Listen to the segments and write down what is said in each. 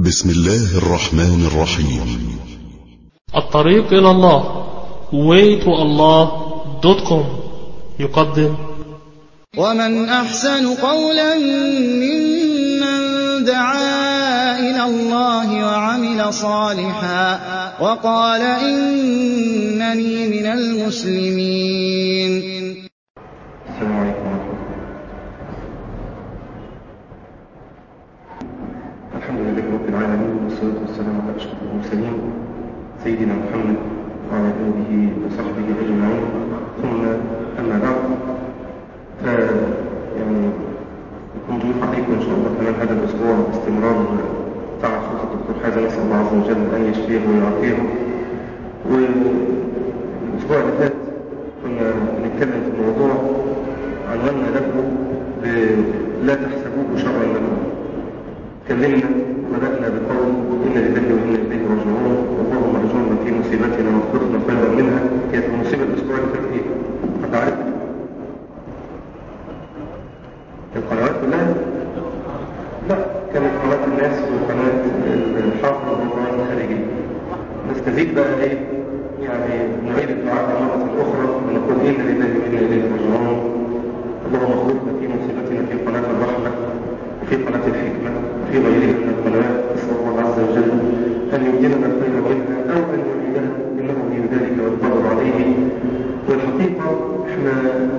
بسم الله الرحمن الرحيم الطريق إلى الله waytoallah.com يقدم ومن أحسن قولا ممن دعا إلى الله وعمل صالحا وقال إنني من المسلمين السلام عليكم ورحمة الله الحمد لله رب العالمين والصلاة والسلام على أشرف المرسلين سيدنا محمد وعلى آله وصحبه أجمعين ثم أما بعد ف يعني نكون ضيوف عليكم إن شاء الله كمان هذا الأسبوع باستمرار تعب صوت الدكتور حازم نسأل الله عز وجل أن يشفيه ويعافيه والأسبوع اللي فات كنا بنتكلم في موضوع عنواننا له ب- لا تحسبوه شرا لكم تكلمنا وبدأنا بقول إن لله وإنا إليه راجعون اللهم ارجعنا في مصيبتنا واخلفنا خيرا منها كانت المصيبة الأسبوع اللي فات إيه؟ حد عارف؟ القنوات كلها؟ لا كانت قناة الناس وقناة الحافظ والقناة الخارجية نستزيد بقى إيه؟ يعني نعيد الدعاء مرة أخرى ونقول إن لله وإنا إليه راجعون اللهم اخلفنا في مصيبتنا في قناة الرحمة وفي قناة الحكمة وفي غيرها من القنوات نسأل الله عز وجل أن يبدلنا الخير منها أو أن يعيدها إنه ولي ذلك والقدر عليه والحقيقة احنا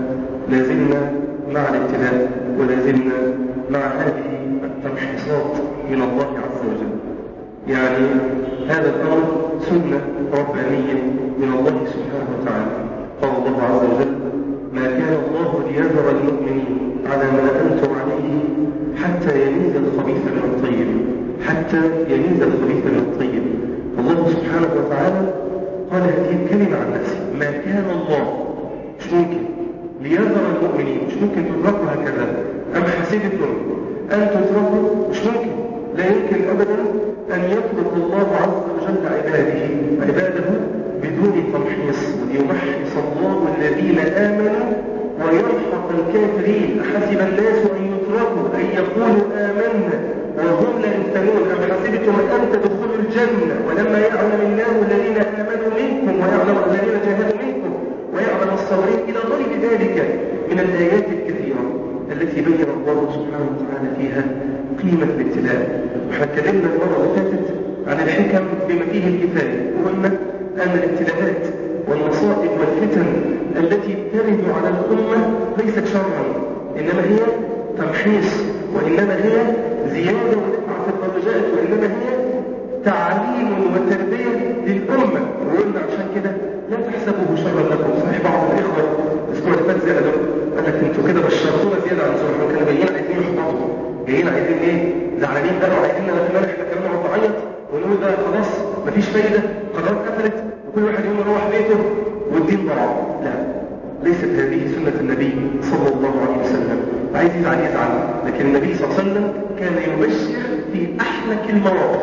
لازلنا مع الابتلاء ولازلنا مع هذه التمحيصات من الله عز وجل يعني هذا الأمر سنة ربانية من الله سبحانه وتعالى قال الله عز وجل ما كان الله ليذر المؤمنين على ما أنتم عليه حتى يميز الخبيث من الطيب حتى يميز الخبيث من الطيب الله سبحانه وتعالى قال هذه الكلمة عن نفسه ما كان الله مش ممكن ليذر المؤمنين مش ممكن تتركوا هكذا أم حسبتم أن تتركوا مش ممكن لا يمكن أبدا أن يترك الله عز وجل عباده عباده بدون تمحيص ليمحص الله الذين آمنوا ويمحق الكافرين أحسب الناس أن يتركوا أن يقولوا آمنا وهم لا يفتنون أم حسبتم أن تدخلوا الجنة ولما يعلم الله الذين آمنوا منكم ويعلم الذين جاهدوا منكم ويعلم الصابرين إلى غير ذلك من الآيات الكثيرة التي بين الله سبحانه وتعالى فيها قيمة الابتلاء واحنا اتكلمنا المرة اللي فاتت عن الحكم بما فيه الكفاية وقلنا أن الابتلاءات والمصائب والفتن التي ترد على الأمة ليست شرا إنما هي تمحيص وإنما هي زيادة ورفعة في الدرجات وإنما هي تعليم وتربية للأمة وقلنا عشان كده لا تحسبوه شرا لكم صحيح بعض الإخوة الأسبوع اللي فات زعلوا قال لك انتوا كده بشرتونا زيادة عن سرعة كانوا جايين عايزين يحبطوا جايين عايزين ايه زعلانين بقى وعايزين انا كمان احنا كمان نقعد نعيط ونقول بقى خلاص مفيش فايدة قنوات قفلت وكل واحد يوم يروح بيته والدين ضاع لا ليست هذه سنة النبي صلى الله عليه وسلم عايز يزعل يزعل لكن النبي صلى الله عليه وسلم كان يبشر في أحلك المواقف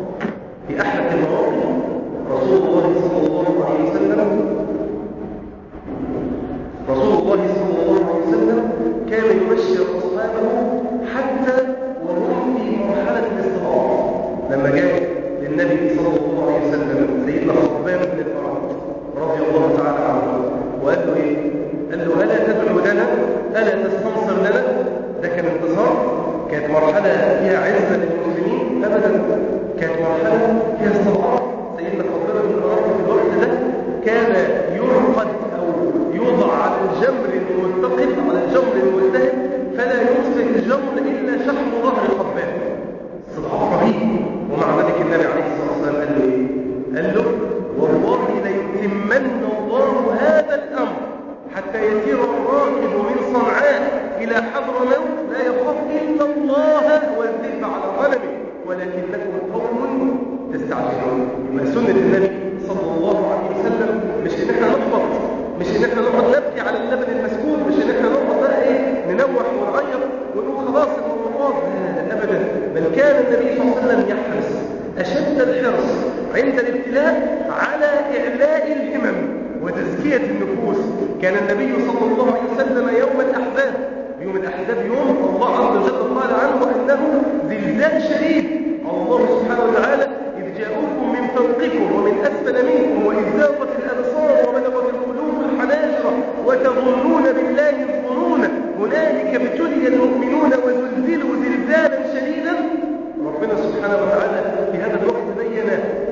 في أحلك المواقف رسول الله صلى الله عليه وسلم رسول الله صلى الله عليه وسلم كان يبشر أصحابه حتى وهم في مرحلة الاستضعاف لما جاء للنبي صلى الله عليه وسلم سيدنا خباب بن الفرات رضي الله تعالى عنه وقال له ايه؟ قال له ألا تدعو لنا؟ ألا تستنصر لنا؟ ده كان انتصار كانت مرحلة فيها عزة للمسلمين أبدا كانت مرحلة فيها استضعاف سيدنا خباب بن الفرات في الوقت ده كان يعقد أو يوضع على الجمر الملتقط على الجمر الملتهب فلا يمسك الجمر إلا شحم ظهر خباب استضعاف رهيب ومع ذلك النبي عليه الصلاة والسلام قال له إيه؟ قال له والله ليتمن الله هذا الأمر حتى يسير الراكب من صنعاء إلى حضرموت لا يخاف إلا الله والذئب على غنمه ولكنكم قوم تستعجلون يبقى سنة النبي صلى الله عليه وسلم مش إن احنا نحبط مش إن احنا نقعد نبكي على اللبن المسكوب مش إن احنا نقعد بقى إيه ننوح ونعيط ونقول خلاص الموضوع لا لا أبدا بل كان النبي صلى الله عليه وسلم يحرص أشد الحرص عند الابتلاء على إعلاء الهمم وتزكية النفوس كان النبي صلى الله عليه وسلم يوم الأحزاب يوم الأحزاب يوم الله عز وجل قال عنه أنه زلزال شديد الله سبحانه سبحانه وتعالى في هذا الوقت بين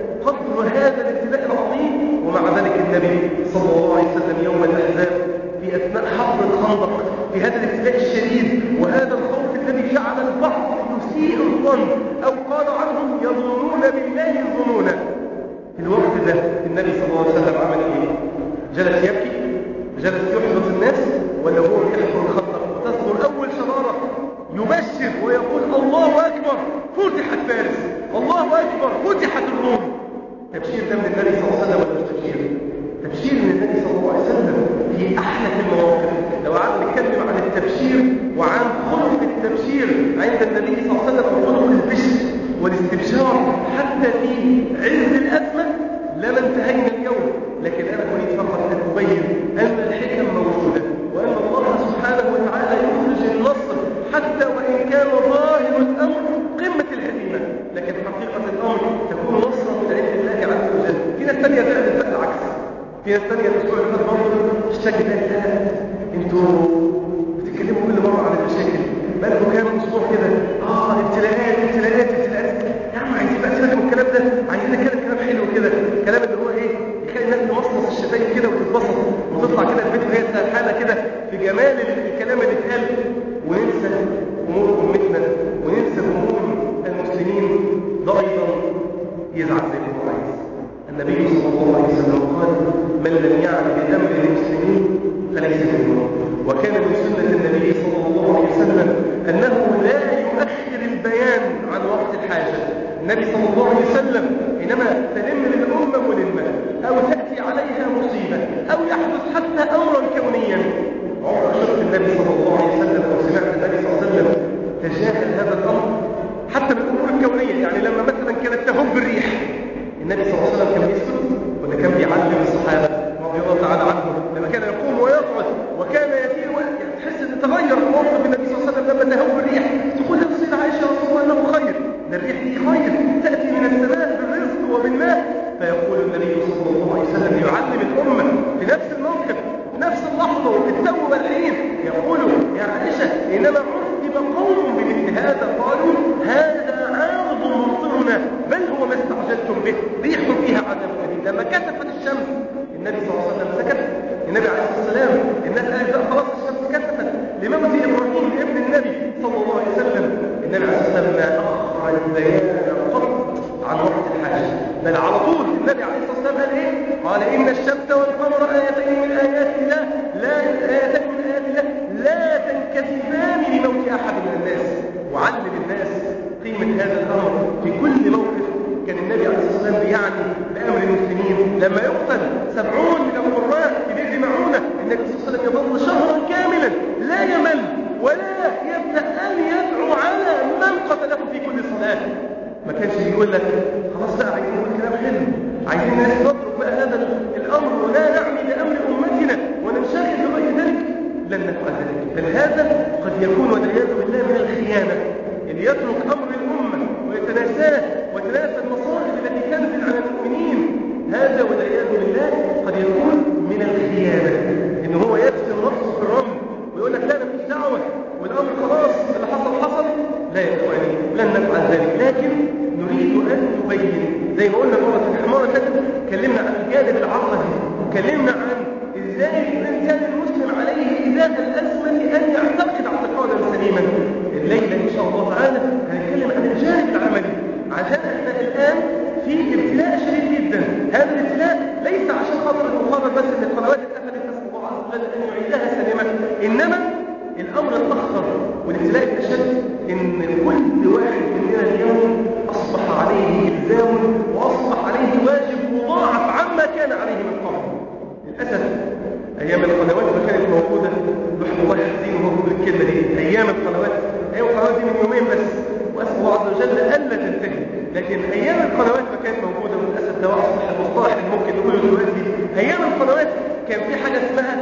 قدر هذا الابتلاء العظيم ومع ذلك النبي صلى الله عليه وسلم يوم الأحزاب في أثناء حفر الخندق في هذا الابتلاء الشديد وهذا الخوف الذي جعل البعض يسيء الظن أو قال عنهم يظنون بالله الظنون في الوقت ده النبي صلى الله عليه وسلم عمل ايه؟ جلس يبكي جلس يحبط الناس ولا هو يحفر الخندق وتصدر أول شرارة يبشر ويقول الله أكبر فتحت فارس الله أكبر فتحت الروم تبشير ده من النبي صلى الله عليه وسلم ولا مش تبشير تبشير من النبي صلى الله عليه وسلم في أحلك المواقف لو قعدنا نتكلم عن التبشير وعن خلق التبشير عند النبي صلى الله عليه وسلم وخلق البشر والاستبشار حتى في عز الأزمة لما انتهينا اليوم لكن أنا أريد فقط أن أبين أن الحكم موجودة وأن الله سبحانه وتعالى يخرج النصر حتى وإن كان ظاهر الأمر قمة الهزيمة لكن حقيقة الأمر تكون نصرا من عند الله عز وجل في ناس ثانية تعمل بقى العكس في ناس ثانية الأسبوع اللي فات برضه اشتكت لا انتوا بتتكلموا كل مرة عن المشاكل بقالكم كام أسبوع كده اه ابتلاءات ابتلاءات ابتلاءات يا عم عايزين بقى سيبك من الكلام ده عايزين نتكلم كلام حلو كده كلام اللي هو ايه يخلي الناس تمصمص الشفايف كده وتتبسط وتطلع كده البيت وهي سرحانه كده في جمال الكلام اللي اتقال وننسى امور امتنا وننسى هموم المسلمين ده ايضا يزعل زي ما هو عايز النبي صلى الله عليه وسلم قال من لم يعلم بامر المسلمين فليس منهم وكان من سنه النبي صلى الله عليه وسلم انه لا يؤخر البيان عن وقت الحاجه النبي صلى الله عليه وسلم حينما تلم للامه ملمه او تاتي عليها مصيبه او يحدث حتى امرا كونيا عمرك شفت النبي صلى الله عليه وسلم او سمعت النبي صلى الله عليه وسلم تجاهل هذا الامر حتى من الامور الكونيه يعني لما مثلا كانت تهب الريح النبي صلى الله عليه وسلم كان بيسكت ولا كان بيعلم الصحابه رضي الله تعالى عنهم لما كان يقوم ويقعد وكان يسير يعني تحس ان تغير موقف النبي صلى الله عليه وسلم لما تهب الريح تقول يا سيدة عائشه يا رسول الله انه خير ان الريح دي خير تاتي من السماء بالرزق وبالماء فيقول النبي صلى الله عليه وسلم يعلم الامه في نفس الموقف نفس اللحظه وفي التو والحين يقول يا عائشه انما عذب قوم بمثل هذا قالوا هذا عارض ممطرنا بل هو ما استعجلتم به ريح فيها عذاب أليم لما كسفت الشمس النبي صلى الله عليه وسلم سكت النبي عليه الصلاه والسلام الناس قالت لا خلاص الشمس كسفت لموت ابراهيم ابن النبي صلى الله عليه وسلم النبي عليه الصلاه والسلام ما اخر البيان قط عن وقت الحاجه بل على طول النبي عليه الصلاه والسلام قال ايه قال ان الشمس والقمر ايتين من ايات الله لا ايتين من ايات الله لا تنكسفان لموت احد من الناس وعلم الناس قيمه هذا الامر في كل موقف كان النبي عليه الصلاه والسلام بيعني بامر المسلمين لما يقتل سبعون من القراء في بئر معونه النبي صلى الله عليه وسلم يظل شهرا كاملا لا يمل ولا يبدا ان يدعو على من قتله في كل صلاه ما كانش بيقول لك خلاص بقى عايزين نقول كلام حلو عايزين الناس تترك بقى هذا الامر ولا نعمل بامر امتنا وننشغل بغير ذلك لن نفعل ذلك بل هذا قد يكون والعياذ بالله من الخيانه اللي يترك امر الامه ويتناساه ويتناسى المصائب التي تنزل على المؤمنين هذا والعياذ بالله قد يكون من الخيانه ان هو يدفن راسه في الرمل ويقول لك لا انا مش دعوه والامر خلاص اللي حصل حصل لا يا اخواني لن نفعل ذلك لكن نريد ان نبين زي ما قلنا مره في الحماره فاتت اتكلمنا عن الجانب العقدي واتكلمنا عن ازاي الانسان المسلم عليه ازاء الازمه ان يعتقد اعتقادا سليما الليله ان شاء الله تعالى هنتكلم عن الجانب العملي عشان احنا الان في ابتلاء شديد جدا هذا الابتلاء ليس عشان خاطر المخابر بس ان القنوات اتقفلت نسال الله عز وجل ان يعيدها سليما انما الامر الاخطر والابتلاء الاشد ان كل واحد مننا اليوم اصبح عليه الزام واصبح عليه واجب مضاعف عما كان عليه من قبل للاسف ايام القنوات ما كانت موجوده الواحد والله حزين وهو بيقول الكلمه دي ايام القنوات ايام القنوات دي من يومين بس واسال الله عز وجل الا تنتهي لكن ايام القنوات ما كانت موجوده وللاسف ده اصبح المصطلح اللي ممكن نقوله دلوقتي ايام القنوات كان في حاجه اسمها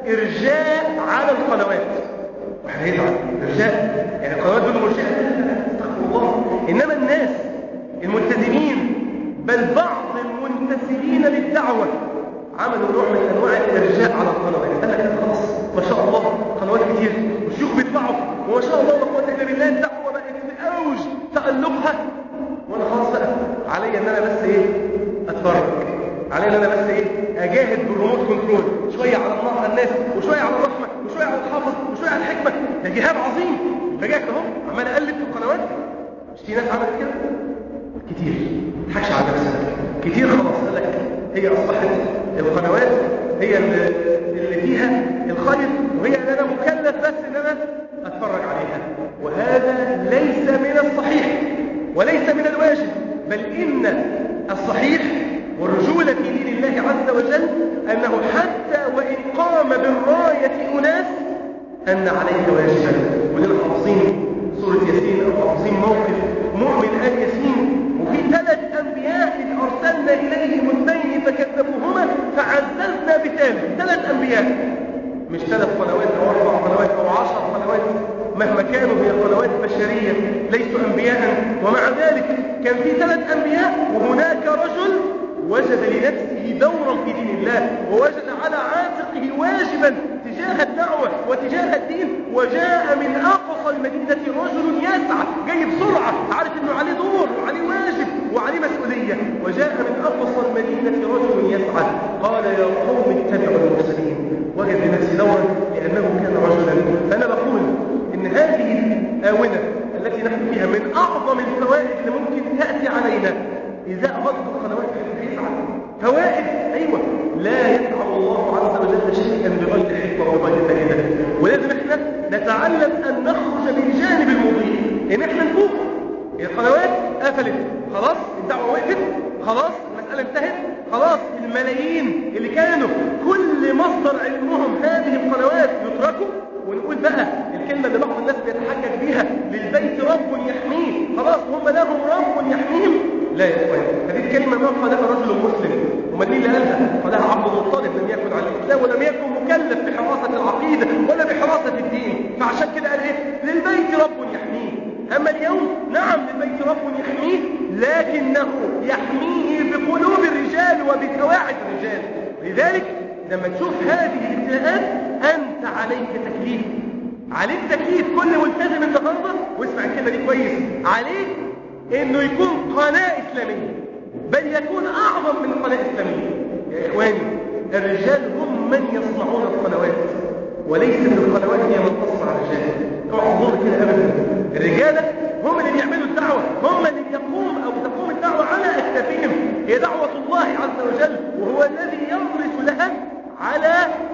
ارجاء على القنوات واحد هيزعل ارجاء يعني القنوات دول مرجئه استغفر الله انما الناس الملتزمين بل بعض المنتسبين للدعوه عملوا نوع من انواع الارجاء على القنوات قال لك خلاص ما شاء الله قنوات كتير والشيوخ بيطلعوا وما شاء الله لا قوه الا بالله الدعوه بقت في اوج تالقها وانا خلاص بقى عليا ان انا بس ايه اتفرج عليا ان انا بس ايه اجاهد بالريموت كنترول شويه على الله على الناس وشويه على الرحمه وشويه على الحافظ وشويه على الحكمه ده جهاد عظيم فجأة اهو عمال اقلب في القنوات مش في ناس عملت كده كتير ما تضحكش على نفسك كتير خلاص قال لك هي اصبحت القنوات هي اللي اللي فيها الخير وهي اللي انا مكلف بس ان انا اتفرج عليها وهذا ليس من الصحيح وليس من الواجب بل ان الصحيح والرجولة في دين الله عز وجل أنه حتى وإن قام بالراية أناس أن عليك واجبا ولنا حافظين سورة ياسين أو حافظين موقف مؤمن آل ياسين وفي ثلاث أنبياء إذ أرسلنا إليهم اثنين فكذبوهما فعززنا بثالث ثلاث أنبياء مش ثلاث قنوات أو أربع قنوات أو عشر قنوات مهما كانوا هي قنوات بشرية ليسوا أنبياء ومع ذلك كان في ثلاث أنبياء وهناك رجل وجد لنفسه دورا في دين الله ووجد على عاتقه واجبا تجاه الدعوة وتجاه الدين وجاء من أقصى المدينة رجل يسعى جاي بسرعة عارف أنه عليه دور وعليه واجب وعليه مسؤولية وجاء من أقصى المدينة رجل يسعى قال يا قوم اتبعوا المرسلين وجد لنفسه دورا لأنه كان رجلا فأنا بقول إن هذه الآونة التي نحن فيها من أعظم الفوائد اللي ممكن تأتي علينا إذا غض القنوات يفعل فوائد أيوة لا يفعل الله عز وجل شيئا بغير حكمة وبغير فائدة ولازم احنا نتعلم أن نخرج من جانب المضيء إن احنا نفوق القنوات قفلت خلاص الدعوة وقفت خلاص المسألة انتهت خلاص الملايين اللي كانوا كل مصدر علمهم هذه القنوات يتركوا ونقول بقى الكلمة اللي بعض الناس بيتحجج بيها للبيت رب يحميه خلاص هم لهم رب يحميهم لا يا اخوان هذه الكلمة ما قالها رجل مسلم ومن مين اللي قالها قالها عبد المطلب لم يكن على الاسلام ولم يكن مكلف بحراسة العقيدة ولا بحراسة الدين فعشان كده قال ايه للبيت رب يحميه اما اليوم نعم للبيت رب يحميه لكنه يحميه بقلوب الرجال وبقواعد الرجال لذلك لما تشوف هذه الابتلاءات انت عليك تكليف عليك تكليف كل ملتزم النهارده واسمع الكلمه دي كويس عليك انه يكون قناه اسلاميه بل يكون اعظم من قناه اسلاميه يا اخواني الرجال هم من يصنعون القنوات وليست القنوات هي من تصنع الرجال اوعوا تظن كده ابدا الرجاله هم اللي بيعملوا الدعوه هم اللي يقوم او تقوم الدعوه على اكتافهم هي دعوه الله عز وجل وهو الذي يغرس لها على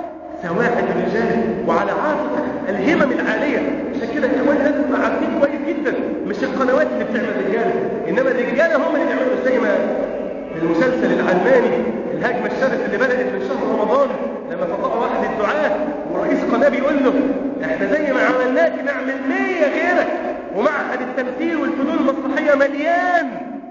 سواعد الرجال وعلى عاتق الهمم العاليه عشان كده كمان لازم نبقى عارفين كويس جدا مش القنوات اللي بتعمل الرجاله انما الرجاله هم اللي بيعملوا زي ما المسلسل العلماني الهجمه الشرس اللي بدات من شهر رمضان لما فضاء واحد الدعاه ورئيس القناه بيقول له احنا زي ما عملناك نعمل 100 غيرك ومعهد التمثيل والفنون المسرحيه مليان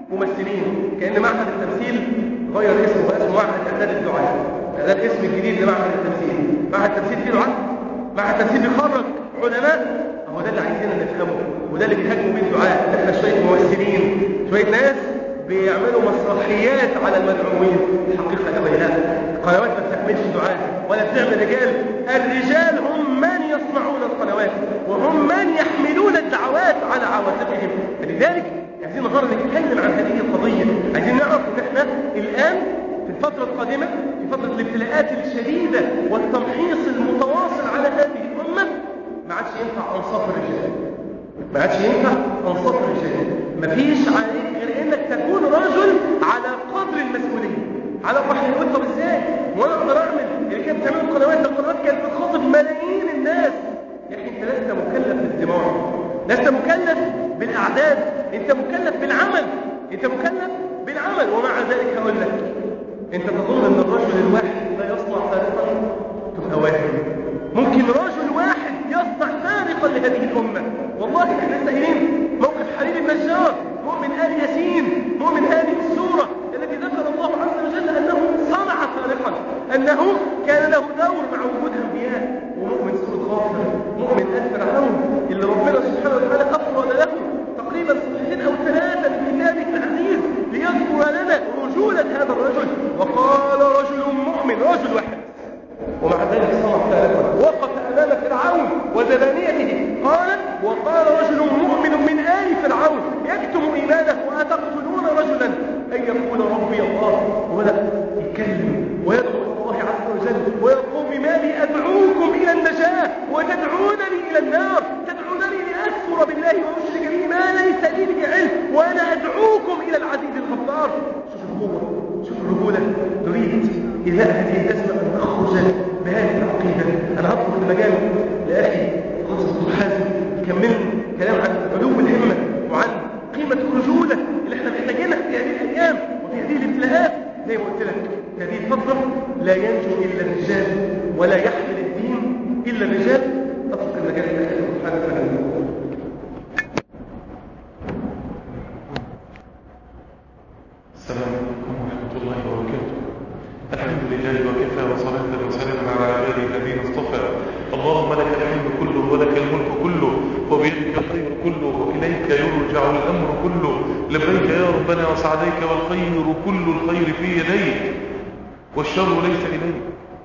ممثلين كان معهد التمثيل غير اسمه بقى اسمه معهد اعداد الدعاه ده الاسم الجديد لمعهد التمثيل معهد التمثيل فيه دعاه معهد التمثيل بيخرج علماء هو ده اللي عايزيننا نفهمه وده اللي بيهاجموا بيه الدعاء احنا شويه ممثلين شويه ناس بيعملوا مسرحيات على المدعوين الحقيقه يا لا القنوات ما بتعملش دعاء ولا بتعمل رجال الرجال هم من يصنعون القنوات وهم من يحملون الدعوات على عواتقهم فلذلك عايزين النهارده نتكلم عن هذه القضيه عايزين نعرف ان احنا الان في الفترة القادمة في فترة الابتلاءات الشديدة والتمحيص المتواصل على هذه الأمة ما عادش ينفع أنصاف الرجال ما عادش ينفع أنصاف الرجال مفيش عليك غير إنك تكون رجل على قدر المسؤولية على واحد يقول طب إزاي وأنا أقدر أعمل اللي كانت بتعمل القنوات القنوات كانت بتخاطب ملايين الناس يا أخي أنت لست مكلف بالدماء لست مكلف بالأعداد أنت مكلف بالعمل أنت مكلف بالعمل ومع ذلك هقول لك انت تظن ان الرجل الواحد لا يصنع فارقا تبقى واهم ممكن رجل واحد يصنع فارقا لهذه الامه والله احنا سائلين موقف حليل النجار مؤمن ال ياسين مؤمن هذه السوره التي ذكر الله عز وجل انه صنع فارقا انه كان له دور مع وجود انبياء ومؤمن سوره غافر مؤمن ال فرعون اللي ربنا سبحانه وتعالى افرد له تقريبا صفحتين او ثلاثه من كتابه العزيز ليذكر لنا رجولة هذا الرجل وقال رجل مؤمن رجل واحد ومع ذلك صنع فارقا وقف أمام فرعون وزبانيته قال وقال رجل مؤمن من آل فرعون يكتم إيمانه وأتى لنأتي ينتسب أن أخرج بهذه العقيدة أنا هدخل في مجال لأخي قدس الدكتور حازم يكمل كلام عن علو الهمة وعن قيمة الرجولة اللي احنا محتاجينها في هذه الأيام وفي هذه الابتلاءات زي ما قلت لك هذه الفترة لا ينجو إلا الرجال ولا يحمل الدين إلا الرجال أترك المجال لأخي الدكتور حازم السلام عليكم ورحمة الله وبركاته الحمد لله وكفى وصلاة وسلاما على عباده الذين اصطفى اللهم لك الحمد كله ولك الملك كله وبيدك الخير كله وإليك يرجع الأمر كله لبيك يا ربنا وسعديك والخير كل الخير في يديك والشر ليس إليك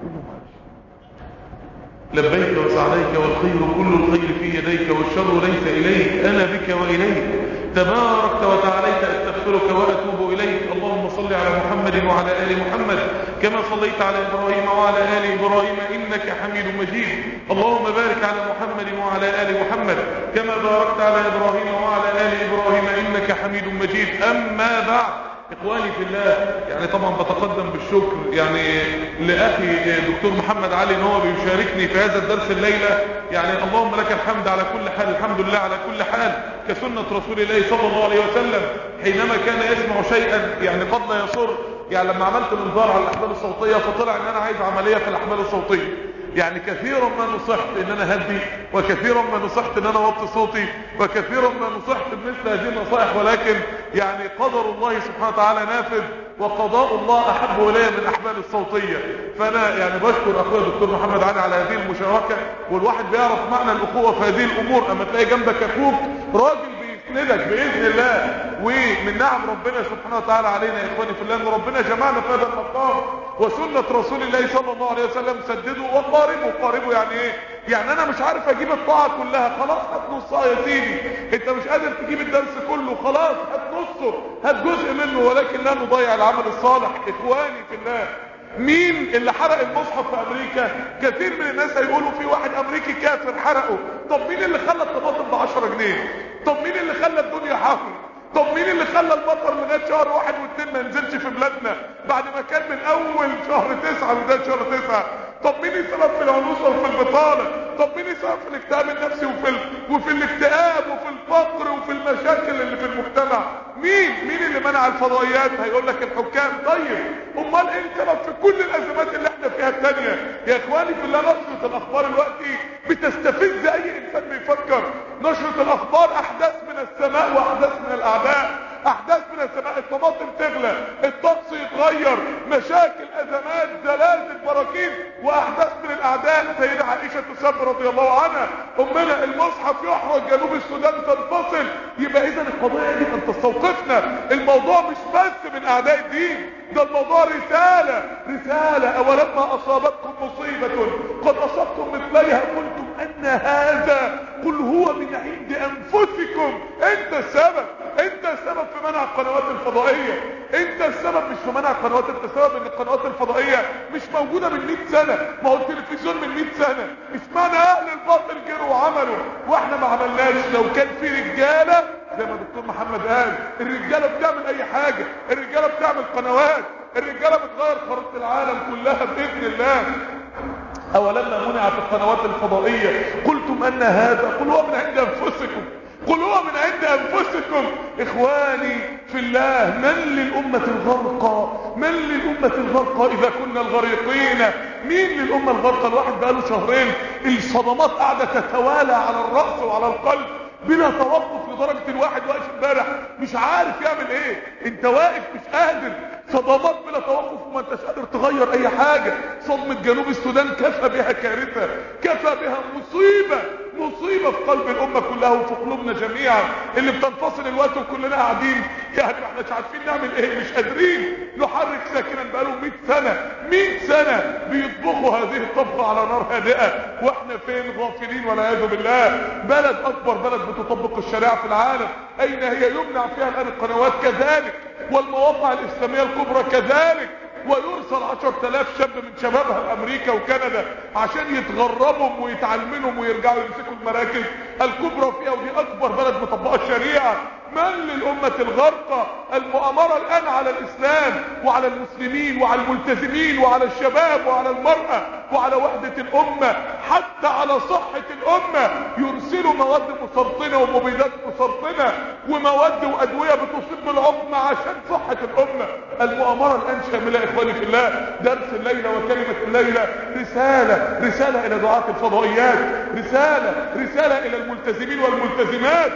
لبيك وسعديك والخير كل الخير في يديك والشر ليس إليك أنا بك وإليك تباركت وتعاليت أستغفرك وأتوب إليك اللهم صل على محمد وعلى آل محمد كما صليت على إبراهيم وعلى آل إبراهيم إنك حميد مجيد اللهم بارك على محمد وعلى آل محمد كما باركت على إبراهيم وعلى آل إبراهيم إنك حميد مجيد أما بعد إخواني في الله يعني طبعا بتقدم بالشكر يعني لأخي دكتور محمد علي ان هو بيشاركني في هذا الدرس الليلة يعني اللهم لك الحمد على كل حال الحمد لله على كل حال كسنة رسول الله صلى الله عليه وسلم حينما كان يسمع شيئا يعني قد لا يصر يعني لما عملت الانذار على الأحبال الصوتية فطلع ان انا عايز عملية في الأحبال الصوتية يعني كثيرا ما نصحت ان انا هدي وكثيرا ما نصحت ان انا وطي صوتي وكثيرا ما نصحت بمثل هذه النصائح ولكن يعني قدر الله سبحانه وتعالى نافذ وقضاء الله احب الي من الاحبال الصوتية فانا يعني بشكر اخويا الدكتور محمد علي على هذه المشاركة والواحد بيعرف معنى الاخوة في هذه الامور اما تلاقي جنبك اخوك راجل بيسندك باذن الله ومن نعم ربنا سبحانه وتعالى علينا يا اخواني في الله ان ربنا جمعنا في هذا المقام وسنة رسول الله صلى الله عليه وسلم سددوا وقاربوا قاربوا يعني ايه يعني انا مش عارف اجيب الطاعة كلها خلاص هات نصها يا سيدي انت مش قادر تجيب الدرس كله خلاص هات نصه هات جزء منه ولكن لا نضيع العمل الصالح اخواني في الله مين اللي حرق المصحف في امريكا كثير من الناس هيقولوا في واحد امريكي كافر حرقه طب مين اللي خلى الطماطم ب 10 جنيه طب مين اللي خلى الدنيا حر طب مين اللي خلى المطر لغايه شهر واحد واثنين ما ينزلش في بلادنا بعد ما كان من اول شهر تسعة لغايه شهر تسعة طب مين السبب في العنوسه وفي البطاله طب مين السبب في الاكتئاب النفسي وفي ال... وفي الاكتئاب وفي الفقر وفي المشاكل اللي في المجتمع مين مين اللي منع الفضائيات هيقول لك الحكام طيب امال ايه السبب في كل الازمات اللي احنا فيها التانية يا اخواني في الله نشرة الاخبار الوقتي بتستفز اي انسان بيفكر نشرة الاخبار احداث من السماء واحداث من الاعداء احداث من السماء الطماطم تغلى الطقس يتغير مشاكل ازمات زلازل براكين واحداث من الاعداء سيدة عائشة تسب رضي الله عنها امنا المصحف يحرج جنوب السودان تنفصل يبقى اذا القضية دي ان تستوقفنا الموضوع مش بس من اعداء الدين ده الموضوع رسالة رسالة اولما اصابتكم مصيبة قد اصبتم مثليها قلتم ان هذا قل هو من عند انفسكم انت السبب انت السبب في منع القنوات الفضائية انت السبب مش في منع القنوات انت السبب ان القنوات الفضائية مش موجودة من 100 سنة ما هو التلفزيون من 100 سنة اسمعنا اهل الباطل جروا وعملوا واحنا ما عملناش لو كان في رجالة زي ما دكتور محمد قال الرجالة بتعمل اي حاجة الرجالة بتعمل قنوات الرجالة بتغير خريطة العالم كلها باذن الله اولما منعت القنوات الفضائية قلتم ان هذا قل هو من عند انفسكم قل هو من عند انفسكم اخواني في الله من للامة الغرقى من للامة الغرقى اذا كنا الغريقين مين للامة الغرقى الواحد بقاله شهرين الصدمات قاعدة تتوالى على الرأس وعلى القلب بلا توقف لدرجة الواحد واقف امبارح مش عارف يعمل ايه انت واقف مش قادر صدمات بلا توقف وما انتش قادر تغير اي حاجة صدمة جنوب السودان كفى بها كارثة كفى بها مصيبة مصيبة في قلب الامة كلها وفي قلوبنا جميعا اللي بتنفصل الوقت وكلنا قاعدين يعني ما احناش عارفين نعمل ايه مش قادرين نحرك ساكنا بقالهم 100 سنة 100 سنة بيطبخوا هذه الطبخة على نار هادئة واحنا فين غافلين والعياذ بالله بلد اكبر بلد بتطبق الشريعة في العالم اين هي يمنع فيها الان القنوات كذلك والمواقع الاسلامية الكبرى كذلك ويرسل عشر تلاف شاب من شبابها لامريكا وكندا عشان يتغربهم ويتعلمنهم ويرجعوا يمسكوا المراكز الكبرى فيها ودي اكبر بلد مطبقه الشريعه من للأمة الغرقى المؤامرة الآن على الإسلام وعلى المسلمين وعلى الملتزمين وعلى الشباب وعلى المرأة وعلى وحدة الأمة حتى على صحة الأمة يرسلوا مواد مسرطنة ومبيدات مسرطنة ومواد وأدوية بتصيب بالعقم عشان صحة الأمة المؤامرة الآن شاملة إخواني في الله درس الليلة وكلمة الليلة رسالة رسالة إلى دعاة الفضائيات رسالة رسالة إلى الملتزمين والملتزمات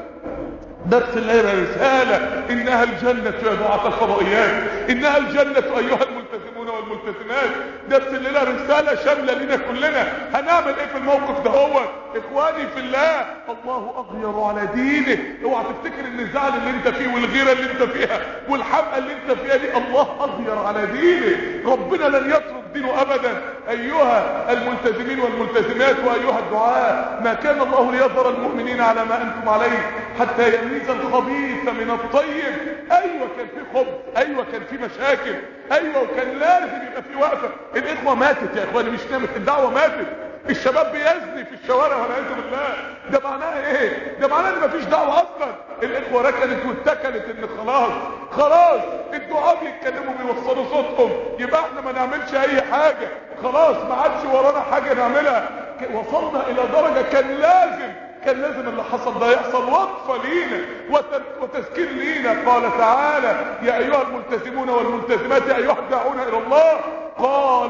درس الليلة رسالة إنها الجنة يا دعاة الفضائيات إنها الجنة أيها الملتزمون والملتزمات درس الليلة رسالة شاملة لنا كلنا هنعمل إيه في الموقف ده هو إخواني في الله الله أغير على دينه اوعى تفتكر إن الزعل اللي أنت فيه والغيرة اللي أنت فيها والحمقى اللي أنت فيها دي الله أغير على دينه ربنا لن يترك دينه أبدا أيها الملتزمين والملتزمات وأيها الدعاء ما كان الله ليظهر المؤمنين على ما أنتم عليه حتى يميز الخبيث من الطيب أيوة كان في خبث أيوة كان في مشاكل أيوة وكان لازم يبقى في وقفة الإخوة ماتت يا إخواني مش نامت الدعوة ماتت الشباب بيزني في الشوارع والعياذ بالله ده معناه ايه ده معناه ان مفيش دعوه اصلا الاخوه ركنت واتكلت ان خلاص خلاص الدعاء بيتكلموا بيوصلوا صوتهم يبقى احنا ما نعملش اي حاجه خلاص ما عادش ورانا حاجه نعملها وصلنا الى درجه كان لازم كان لازم اللي حصل ده يحصل وقفة لينا وتذكير لينا قال تعالى يا ايها الملتزمون والملتزمات يا ايها الداعون الى الله قال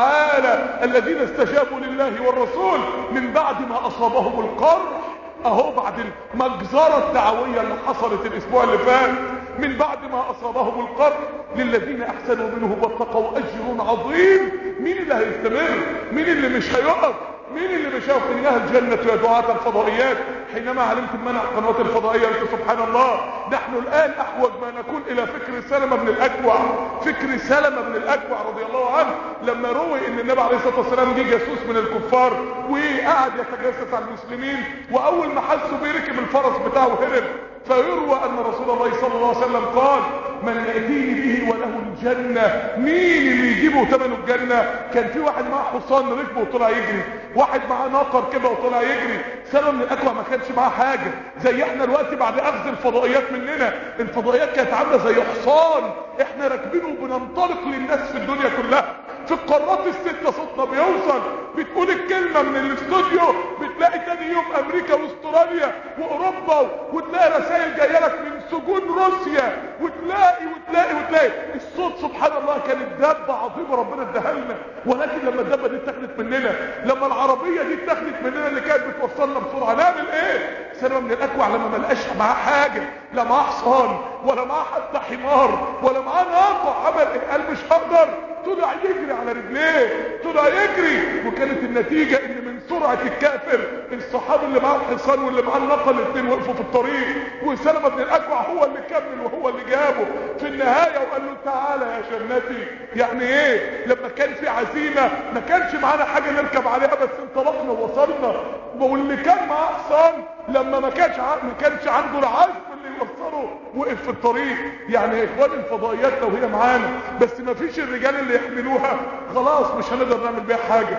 تعالى الذين استجابوا لله والرسول من بعد ما اصابهم القرح اهو بعد المجزرة الدعوية اللي حصلت الاسبوع اللي فات من بعد ما اصابهم القرح للذين احسنوا منه واتقوا اجر عظيم مين اللي هيستمر مين اللي مش هيقف مين اللي بيشاف انها الجنة يا دعاة الفضائيات حينما علمت منع القنوات الفضائية قلت سبحان الله نحن الان احوج ما نكون الى فكر سلمة بن الاكوع فكر سلمة بن الاكوع رضي الله عنه لما روي ان النبي عليه الصلاة والسلام جه جاسوس من الكفار وقعد يتجسس على المسلمين واول ما حسوا بيه ركب الفرس بتاعه هرب فيروى ان رسول الله صلى الله عليه وسلم قال من يأتيني به وله الجنة مين اللي يجيبه ثمنه الجنة كان في واحد معاه حصان ركبه وطلع يجري واحد معاه ناقر كده وطلع يجري سلمة من الاكوع ما كانش معاه حاجة زي احنا دلوقتي بعد اخذ الفضائيات مننا الفضائيات كانت عاملة زي حصان احنا راكبينه وبننطلق للناس في الدنيا كلها في القارات الستة صوتنا بيوصل بتقول الكلمة من الاستوديو بتلاقي تاني يوم امريكا واستراليا واوروبا وتلاقي رسائل جايه لك من سجون روسيا وتلاقي وتلاقي وتلاقي الصوت سبحان الله كانت دابة عظيمة ربنا اداها لنا ولكن لما الدابة دي اتاخدت مننا لما العربية دي اتاخدت مننا اللي كانت بتوصلنا بسرعة نعمل ايه سلمة من الاكوع لما ما لقاش معاه حاجة لا معاه حصان ولا معاه حتى حمار ولا معاه ناقة عمل ايه قال مش هقدر طلع يجري على رجليه طلع يجري وكانت النتيجة ان من سرعة الكافر الصحابي اللي معاه الحصان واللي معاه الناقة الاثنين وقفوا في الطريق وسلمة بن الاكوع هو اللي كمل وهو اللي جابه في النهاية وقال له تعالى يا جنتي يعني ايه لما كان في عزيمة ما كانش معانا حاجة نركب عليها بس انطلقنا ووصلنا واللي كان معاه حصان لما ما كانش ما كانش عنده العزم اللي يوصله وقف في الطريق يعني يا اخوان الفضائيات لو هي معانا بس ما فيش الرجال اللي يحملوها خلاص مش هنقدر نعمل بيها حاجة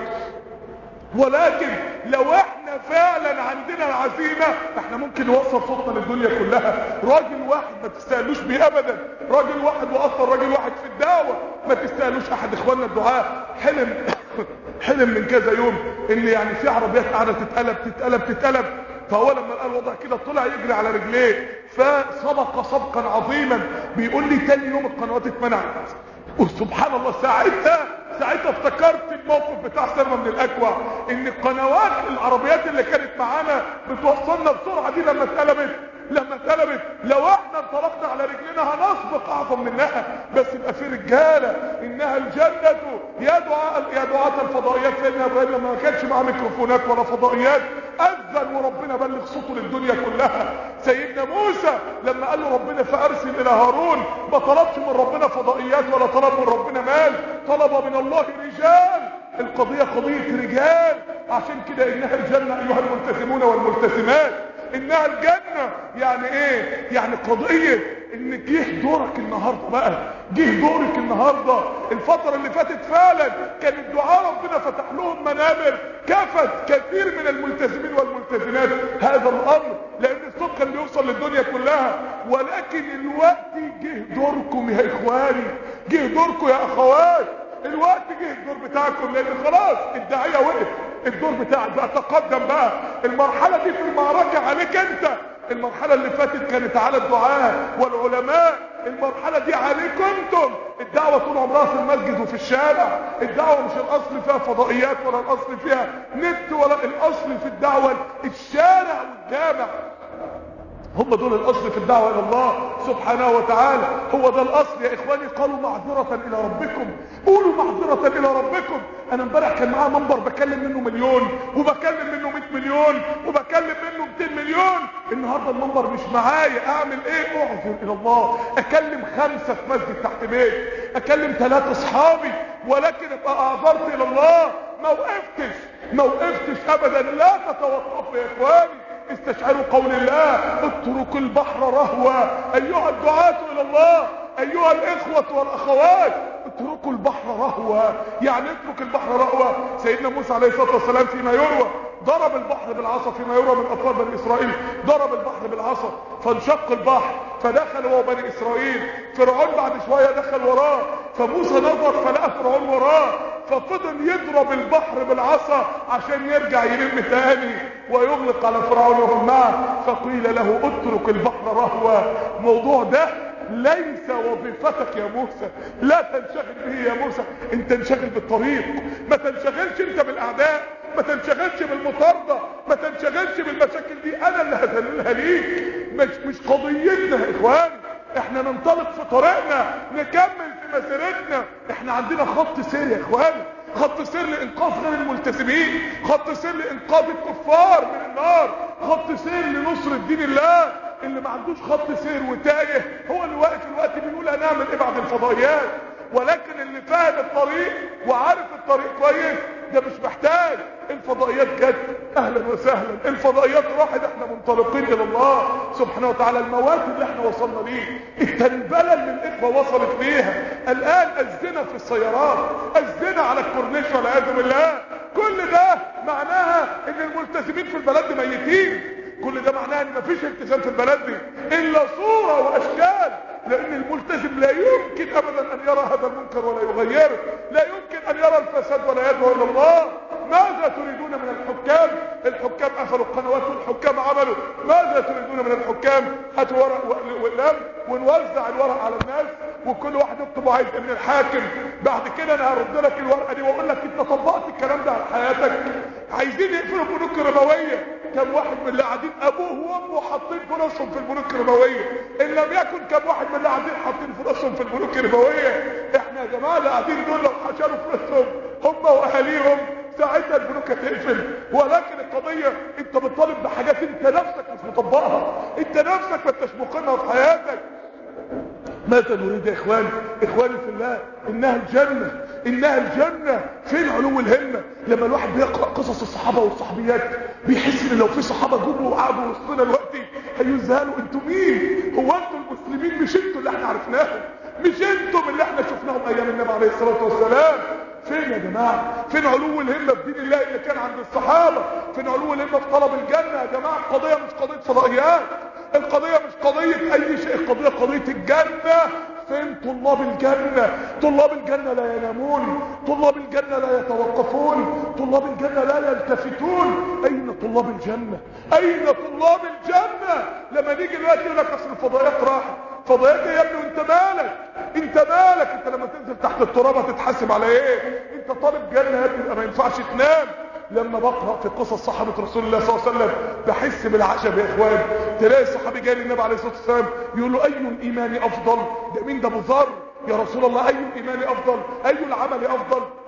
ولكن لو احنا فعلا عندنا العزيمة احنا ممكن نوصل صوتنا للدنيا كلها راجل واحد ما تستاهلوش بيه ابدا راجل واحد واثر راجل واحد في الدعوة ما تستاهلوش احد اخواننا الدعاء حلم حلم من كذا يوم ان يعني في عربيات قاعده تتقلب تتقلب تتقلب فهو لما لقى الوضع كده طلع يجري على رجليه فسبق سبقا عظيما بيقول لي تاني يوم القنوات اتمنعت وسبحان الله ساعتها ساعتها افتكرت الموقف بتاع سلمى من الاكوع ان القنوات العربيات اللي كانت معانا بتوصلنا بسرعه دي لما اتقلبت لما اتقلبت لو احنا انطلقنا على رجلنا هنسبق اعظم منها بس يبقى في رجاله انها الجنه يا دعاء يا دعاة الفضائيات سيدنا ابراهيم لما ما كانش معاه ميكروفونات ولا فضائيات اذن وربنا بلغ صوته للدنيا كلها سيدنا موسى لما قال له ربنا فارسل الى هارون ما طلبش من ربنا فضائيات ولا طلب من ربنا مال طلب من الله رجال القضيه قضيه رجال عشان كده انها الجنه ايها الملتزمون والملتزمات انها الجنة يعني ايه يعني قضية ان جه دورك النهارده بقى جه دورك النهارده الفتره اللي فاتت فعلا كان الدعاء ربنا فتح لهم منابر كفت كثير من الملتزمين والملتزمات هذا الامر لان الصوت كان بيوصل للدنيا كلها ولكن الوقت جه دوركم يا اخواني جه دوركم يا اخوات الوقت جه الدور بتاعكم لان خلاص الداعيه وقف الدور بتاعك بقى تقدم بقى المرحله دي في المعركه عليك انت المرحله اللي فاتت كانت على الدعاء والعلماء المرحله دي عليكم انتم الدعوه طول عمرها في المسجد وفي الشارع الدعوه مش الاصل فيها فضائيات ولا الاصل فيها نت ولا الاصل في الدعوه الشارع والجامع هم دول الاصل في الدعوه الى الله سبحانه وتعالى هو ده الاصل يا اخواني قالوا معذره الى ربكم قولوا معذره الى ربكم انا امبارح كان معايا منبر بكلم منه مليون وبكلم منه 100 مليون وبكلم منه 200 مليون النهارده المنبر مش معايا اعمل ايه اعذر الى الله اكلم خمسه في مسجد تحت بيت اكلم ثلاثه اصحابي ولكن ابقى اعذرت الى الله ما وقفتش ما وقفتش ابدا لا تتوقفوا يا اخواني استشعروا قول الله اتركوا البحر رهوا ايها الدعاة الى الله ايها الاخوة والاخوات اتركوا البحر رهوا يعني اترك البحر رهوا سيدنا موسى عليه الصلاة والسلام فيما يروى ضرب البحر بالعصا فيما يروى من اطفال بني اسرائيل ضرب البحر بالعصا فانشق البحر فدخل هو بني اسرائيل فرعون بعد شوية دخل وراه فموسى نظر فلقى فرعون وراه ففضل يضرب البحر بالعصا عشان يرجع يلم تاني ويغلق على فرعون وهم معه فقيل له اترك البحر رهوا الموضوع ده ليس وظيفتك يا موسى لا تنشغل به يا موسى انت انشغل بالطريق ما تنشغلش انت بالاعداء ما تنشغلش بالمطاردة ما تنشغلش بالمشاكل دي انا اللي هذللها ليك مش مش قضيتنا يا اخوان احنا ننطلق في طريقنا نكمل في مسيرتنا احنا عندنا خط سير يا اخوان خط سير لانقاذ غير الملتزمين خط سير لانقاذ الكفار من النار خط سير لنصر دين الله اللي ما عندوش خط سير وتايه هو اللي واقف الوقت بيقول هنعمل ايه بعد الفضائيات ولكن اللي فاهم الطريق وعارف الطريق كويس ده مش محتاج الفضائيات جت اهلا وسهلا الفضائيات راحت احنا منطلقين الى الله سبحانه وتعالى المواد اللي احنا وصلنا ليه التنبله اللي الاخوه وصلت ليها الان الزنا في السيارات الزنا على الكورنيش والعياذ بالله كل ده معناها ان الملتزمين في البلد ميتين كل ده معناه ان مفيش التزام في البلد دي الا صوره واشكال لان الملتزم لا يمكن ابدا ان يرى هذا المنكر ولا يغيره لا يمكن ان يرى الفساد ولا يدعو الى الله ماذا تريدون من الحكام الحكام قفلوا القنوات والحكام عملوا ماذا تريدون من الحكام هاتوا ورق وقلم ونوزع الورق على الناس وكل واحد يكتب عايز من الحاكم بعد كده انا هرد لك الورقه دي واقول لك انت طبقت الكلام ده على حياتك عايزين يقفلوا البنوك الربويه كم واحد من اللي قاعدين ابوه وامه حاطين فلوسهم في البنوك الربويه ان لم يكن كم واحد من اللي قاعدين حاطين فلوسهم في البنوك الربويه احنا يا جماعه اللي قاعدين دول لو حشروا فلوسهم هم واهاليهم ساعتها البنوك هتقفل ولكن القضية انت بتطالب بحاجات انت نفسك مش مطبقها انت نفسك ما انتش مقيمها في حياتك ماذا نريد يا اخواني اخواني في الله انها الجنة انها الجنة فين علو الهمة لما الواحد بيقرأ قصص الصحابة والصحابيات بيحس ان لو في صحابة جم وقعدوا وسطنا دلوقتي هيزهلوا انتوا مين هو انتوا المسلمين مش انتوا اللي احنا عرفناهم مش انتم اللي احنا شفناهم ايام النبي عليه الصلاة والسلام فين يا جماعة فين علو الهمة في دين الله اللي كان عند الصحابة فين علو الهمة في طلب الجنة يا جماعة القضية مش قضية فضائيات القضية مش قضية اي شيء القضية قضية الجنة فين طلاب الجنة طلاب الجنة لا ينامون طلاب الجنة لا يتوقفون طلاب الجنة لا يلتفتون اين طلاب الجنة اين طلاب الجنة لما نيجي دلوقتي يقول لك اصل الفضائيات راحت فضائيات ايه يا ابني وانت مالك انت مالك انت لما تنزل تحت التراب هتتحاسب على ايه انت طالب جنة يا ابني ما ينفعش تنام لما بقرأ في قصص صحابة رسول الله صلى الله عليه وسلم بحس بالعجب يا اخوان تلاقي الصحابي جاي للنبي عليه الصلاة والسلام يقول له اي الايمان افضل ده مين ده ابو ذر يا رسول الله اي الايمان افضل اي العمل افضل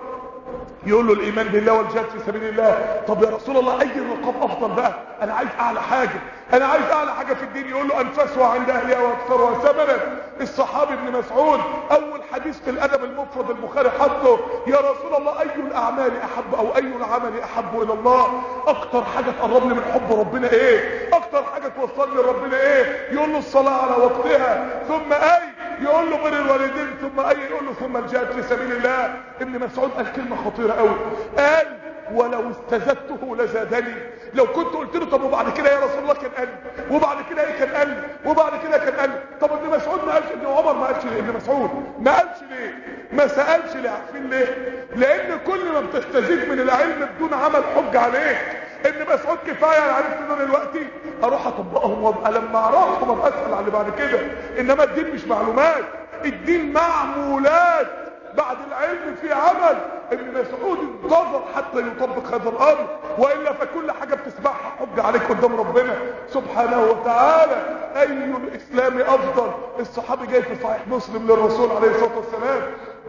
يقول له الايمان بالله والجهاد في سبيل الله طب يا رسول الله اي الرقاب افضل بقى انا عايز اعلى حاجه انا عايز اعلى حاجه في الدين يقول له انفسها عند اهلها واكثرها ثمنا الصحابي ابن مسعود اول حديث في الادب المفرد البخاري حطه يا رسول الله اي الاعمال احب او اي العمل احب الى الله اكتر حاجه تقربني من حب ربنا ايه اكتر حاجه توصلني لربنا ايه يقول له الصلاه على وقتها ثم اي يقول له بر الوالدين ثم اي يقول له ثم الجهاد في سبيل الله ابن مسعود قال كلمه خطيره قوي قال ولو استزدته لزادني لو كنت قلت له طب وبعد كده يا رسول الله كان قال وبعد كده ايه كان قال وبعد كده كان قال طب ابن مسعود ما قالش ابن عمر ما قالش ليه ابن مسعود ما قالش ليه ما سالش ليه عارفين ليه لان كل ما بتستزيد من العلم بدون عمل حج عليك ابن مسعود كفايه انا عرفت انه دلوقتي اروح اطبقهم وابقى لما اعرفهم ابقى اسال على اللي بعد كده انما الدين مش معلومات الدين معمولات بعد العلم في عمل ابن مسعود انتظر حتى يطبق هذا الامر والا فكل حاجه بتسمعها حج عليك قدام ربنا سبحانه وتعالى اي الاسلام افضل الصحابي جاي في صحيح مسلم للرسول عليه الصلاه والسلام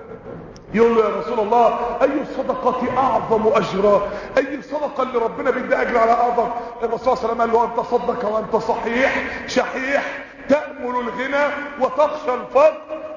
يقول له يا رسول الله اي الصدقات اعظم اجرا اي الصدقه اللي ربنا بيدي اجر على اعظم الرسول صلى الله عليه وسلم قال له انت صدق وانت صحيح شحيح تأمل الغنى وتخشى الفقر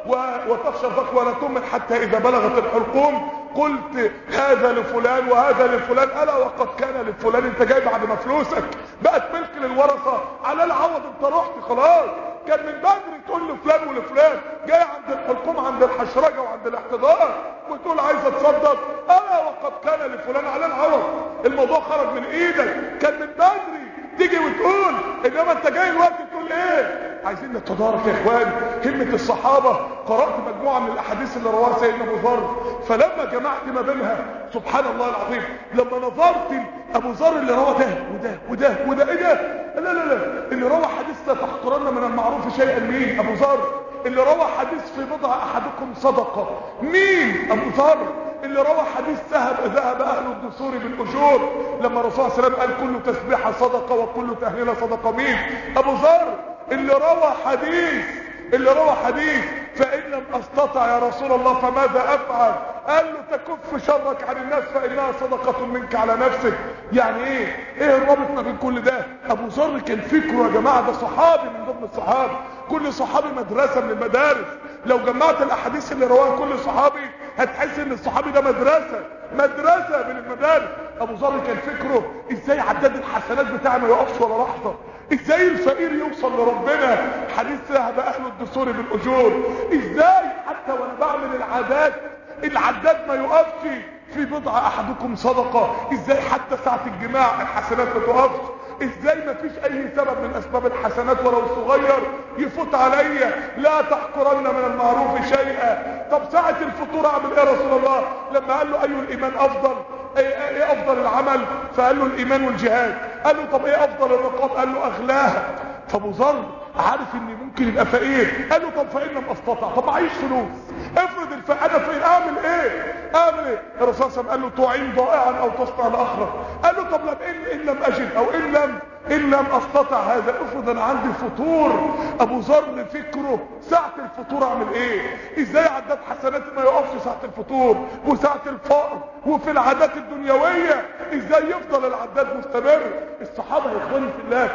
وتخشى الفقر ولا تؤمن حتى اذا بلغت الحلقوم قلت هذا لفلان وهذا لفلان الا وقد كان لفلان انت جاي بعد ما فلوسك بقت ملك للورثه على العوض انت رحت خلاص كان من بدري تقول لفلان ولفلان جاي عند الحلقوم عند الحشرجه وعند الاحتضار وتقول عايز اتصدق الا وقد كان لفلان على العوض الموضوع خرج من ايدك كان من بدري تيجي وتقول انما انت جاي الوقت تقول ايه عايزين نتدارك يا اخوان همة الصحابة قرأت مجموعة من الاحاديث اللي رواها سيدنا ابو ذر فلما جمعت ما بينها سبحان الله العظيم لما نظرت ابو ذر اللي روى ده وده وده وده ايه ده لا لا لا اللي روى حديث لا تحقرن من المعروف شيئا مين ابو ذر اللي روى حديث في بضع احدكم صدقة مين ابو ذر اللي روى حديث ذهب ذهب اهل الدثور بالاجور لما الرسول صلى الله عليه وسلم قال كل تسبيحه صدقه وكل تهليله صدقه مين ابو ذر اللي روى حديث اللي روى حديث فان لم استطع يا رسول الله فماذا افعل قال له تكف شرك عن الناس فانها صدقه منك على نفسك يعني ايه ايه الرابط ما بين كل ده ابو ذر كان فكره يا جماعه ده صحابي من ضمن الصحابه كل صحابي مدرسه من المدارس لو جمعت الاحاديث اللي رواها كل صحابي هتحس ان الصحابي ده مدرسه مدرسه من المدارس ابو ذر كان فكره ازاي عداد الحسنات بتاعه ما يقفش ولا لحظه ازاي الفقير يوصل لربنا حديث ذهب اهل الدثور بالاجور ازاي حتى وانا بعمل العادات العداد ما يقفش في بضع احدكم صدقه ازاي حتى ساعه الجماع الحسنات ما تقفش ازاي ما فيش اي سبب من اسباب الحسنات ولو صغير يفوت عليا لا تحقرن من المعروف شيئا طب ساعة الفطور اعمل ايه يا رسول الله لما قال له اي الايمان افضل ايه, ايه افضل العمل فقال له الايمان والجهاد قال له طب ايه افضل الرقاب قال له اغلاها فابو ذر عارف ان ممكن يبقى فقير قال له طب فان لم استطع طب معيش فلوس افرض الفقير انا فقير اعمل ايه اعمل ايه الرسول صلى الله عليه وسلم قال له تعين ضائعا او تصنع لاخرك قال له طب لم إن, ان لم اجد او ان لم ان لم استطع هذا افرض انا عندي فطور ابو ذر فكره ساعة الفطور اعمل ايه ازاي عداد حسنات ما يقفش ساعة الفطور وساعة الفقر وفي العادات الدنيوية ازاي يفضل العداد مستمر الصحابة يا اخواني في الله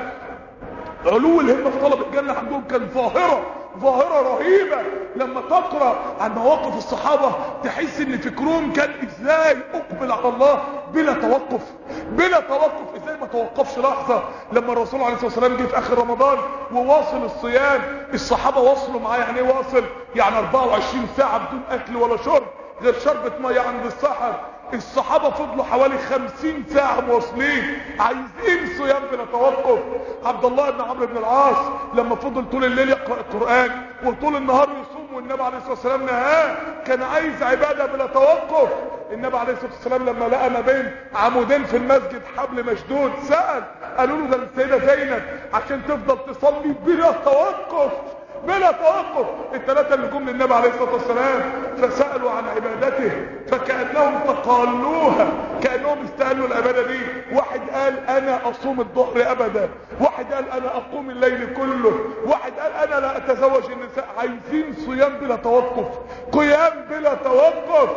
علو الهمة في طلب الجنة عندهم كان ظاهرة ظاهرة رهيبة لما تقرأ عن مواقف الصحابة تحس ان فكرهم كان ازاي اقبل على الله بلا توقف بلا توقف ازاي ما توقفش لحظة لما الرسول عليه الصلاة والسلام جه في اخر رمضان وواصل الصيام الصحابة واصلوا معاه يعني ايه واصل يعني 24 ساعة بدون اكل ولا شرب غير شربة مية عند السحر الصحابة فضلوا حوالي خمسين ساعة مواصلين عايزين صيام بلا توقف عبد الله بن عمرو بن العاص لما فضل طول الليل يقرأ القرآن وطول النهار يصوم والنبي عليه الصلاة والسلام نهاه كان عايز عبادة بلا توقف النبي عليه الصلاة والسلام لما لقى ما بين عمودين في المسجد حبل مشدود سأل قالوا له ده السيدة زينب عشان تفضل تصلي بلا توقف بلا توقف الثلاثة اللي جم للنبي عليه الصلاة والسلام فسألوا عن عبادته فكأنهم تقالوها كأنهم استقالوا العبادة دي واحد قال انا اصوم الظهر ابدا واحد قال انا اقوم الليل كله واحد قال انا لا اتزوج النساء عايزين صيام بلا توقف قيام بلا توقف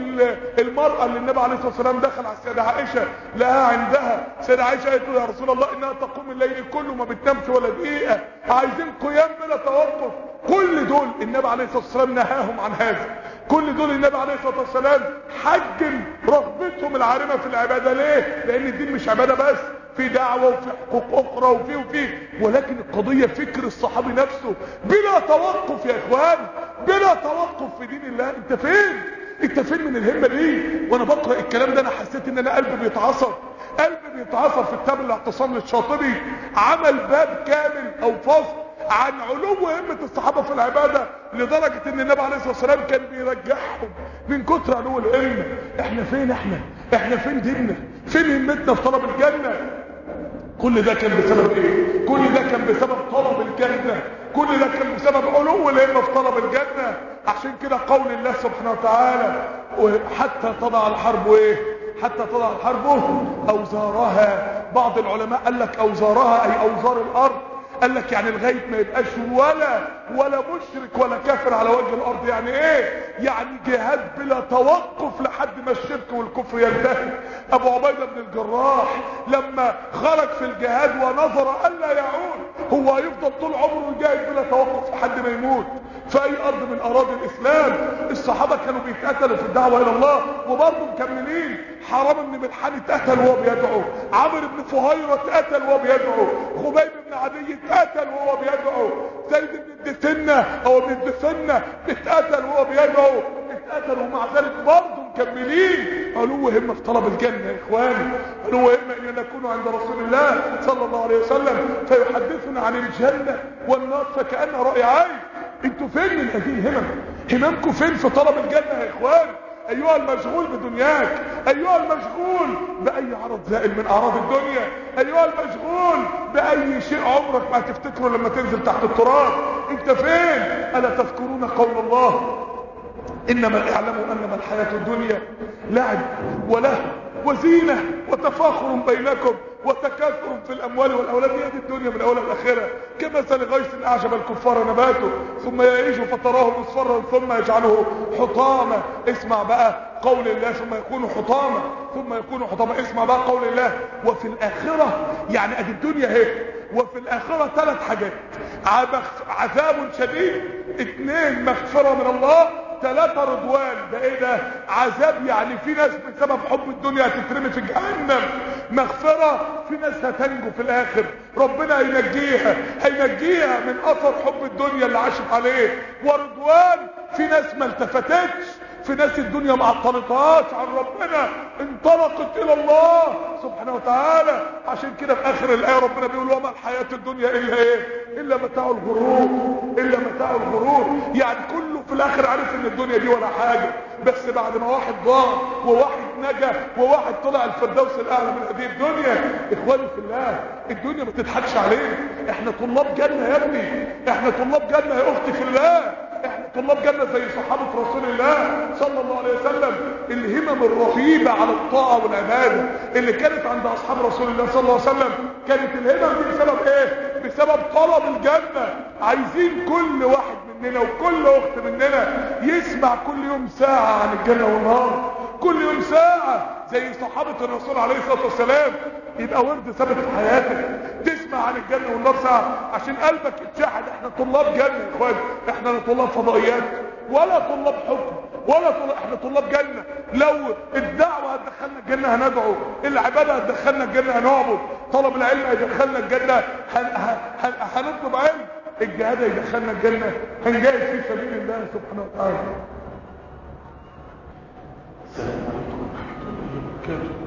المرأة اللي النبي عليه الصلاة والسلام دخل على السيدة عائشة لها عندها السيدة عائشة قالت له يا رسول الله انها تقوم الليل كله ما بتنامش ولا دقيقة عايزين قيام بلا توقف كل دول النبي عليه الصلاة والسلام نهاهم عن هذا كل دول النبي عليه الصلاة والسلام حجم رغبتهم العارمة في العبادة ليه لان الدين مش عبادة بس في دعوة وفي حقوق اخرى وفي وفي ولكن القضية فكر الصحابي نفسه بلا توقف يا اخوان بلا توقف في دين الله انت فين انت فين من الهمة دي وانا بقرأ الكلام ده انا حسيت ان انا قلبي بيتعصر قلبي بيتعصر في كتاب الاعتصام للشاطبي عمل باب كامل او فصل عن علو همة الصحابة في العبادة لدرجة ان النبي عليه الصلاة والسلام كان بيرجعهم من كتر علو الهمة احنا فين احنا احنا فين ديننا فين همتنا في طلب الجنة كل ده كان بسبب ايه كل ده كان بسبب طلب الجنة كل ده كان بسبب علو الهمة في طلب الجنة عشان كده قول الله سبحانه وتعالى حتى تضع الحرب ايه حتى تضع الحرب اوزارها بعض العلماء قال لك اوزارها اي اوزار الارض قال لك يعني لغايه ما يبقاش ولا ولا مشرك ولا كافر على وجه الارض يعني ايه يعني جهاد بلا توقف لحد ما الشرك والكفر ينتهي ابو عبيده بن الجراح لما خرج في الجهاد ونظر الا يعود هو هيفضل طول عمره يجاهد بلا توقف لحد ما يموت في اي ارض من اراضي الاسلام الصحابه كانوا بيتقتلوا في الدعوه الى الله وبرضه مكملين حرام بن ملحان اتقتل وهو بيدعو عمرو بن فهيره اتقتل وهو بيدعو خبيب بن عدي اتقتل وهو بيدعو زيد بن الدسنه او ابن الدسنه اتقتل وهو بيدعو اتقتل ومع ذلك برضه مكملين علو همه في طلب الجنه يا اخواني علو همه ان نكون عند رسول الله صلى الله عليه وسلم فيحدثنا عن الجنه والنار فكانها راي عين انتوا فين من هذه الهمم هممكم فين في طلب الجنه يا اخوان ايها المشغول بدنياك ايها المشغول باي عرض زائل من اعراض الدنيا ايها المشغول باي شيء عمرك ما تفتكره لما تنزل تحت التراب انت فين الا تذكرون قول الله انما اعلموا انما الحياه الدنيا لعب وله وزينه وتفاخر بينكم وتكاثر في الاموال والاولاد هي دي الدنيا من اولى الاخره كمثل غيث اعجب الكفار نباته ثم يعيش فتراه مصفرا ثم يجعله حطاما اسمع بقى قول الله ثم يكون حطاما ثم يكون حطاما اسمع بقى قول الله وفي الاخره يعني ادي الدنيا اهي وفي الاخره ثلاث حاجات عذاب شديد اثنين مغفره من الله ثلاثة رضوان ده ايه ده عذاب يعني في ناس بسبب حب الدنيا هتترمي في جهنم مغفرة في ناس هتنجو في الاخر ربنا هينجيها هينجيها من اثر حب الدنيا اللي عاشت عليه ورضوان في ناس ما التفتتش في ناس الدنيا ما عطلتهاش عن ربنا انطلقت الى الله سبحانه وتعالى عشان كده في اخر الايه ربنا بيقول وما الحياه الدنيا الا ايه الا متاع الغرور الا متاع الغرور يعني كله في الاخر عارف ان الدنيا دي ولا حاجه بس بعد ما واحد ضاع وواحد نجا وواحد طلع الفردوس الاعلى من هذه الدنيا اخواني في الله الدنيا ما تضحكش علينا احنا طلاب جنه يا ابني احنا طلاب جنه يا اختي في الله احنا طلاب جنة زي صحابة رسول الله صلى الله عليه وسلم الهمم الرهيبة على الطاعة والعبادة اللي كانت عند اصحاب رسول الله صلى الله عليه وسلم كانت الهمم دي بسبب ايه بسبب طلب الجنة عايزين كل واحد مننا وكل اخت مننا يسمع كل يوم ساعة عن الجنة والنار كل يوم ساعة زي صحابة الرسول عليه الصلاة والسلام يبقى ورد ثابت في حياتك تسمع عن الجنة والنار ساعة عشان قلبك يتشحن احنا طلاب جنة يا اخوان احنا لا طلاب فضائيات ولا طلاب حكم ولا طلاب احنا طلاب جنة لو الدعوة هتدخلنا الجنة هندعو العبادة هتدخلنا الجنة هنعبد طلب العلم هيدخلنا الجنة هن... هن... هنطلب علم الجهاد هيدخلنا الجنة هنجاهد في سبيل الله سبحانه وتعالى السلام عليكم ورحمة الله وبركاته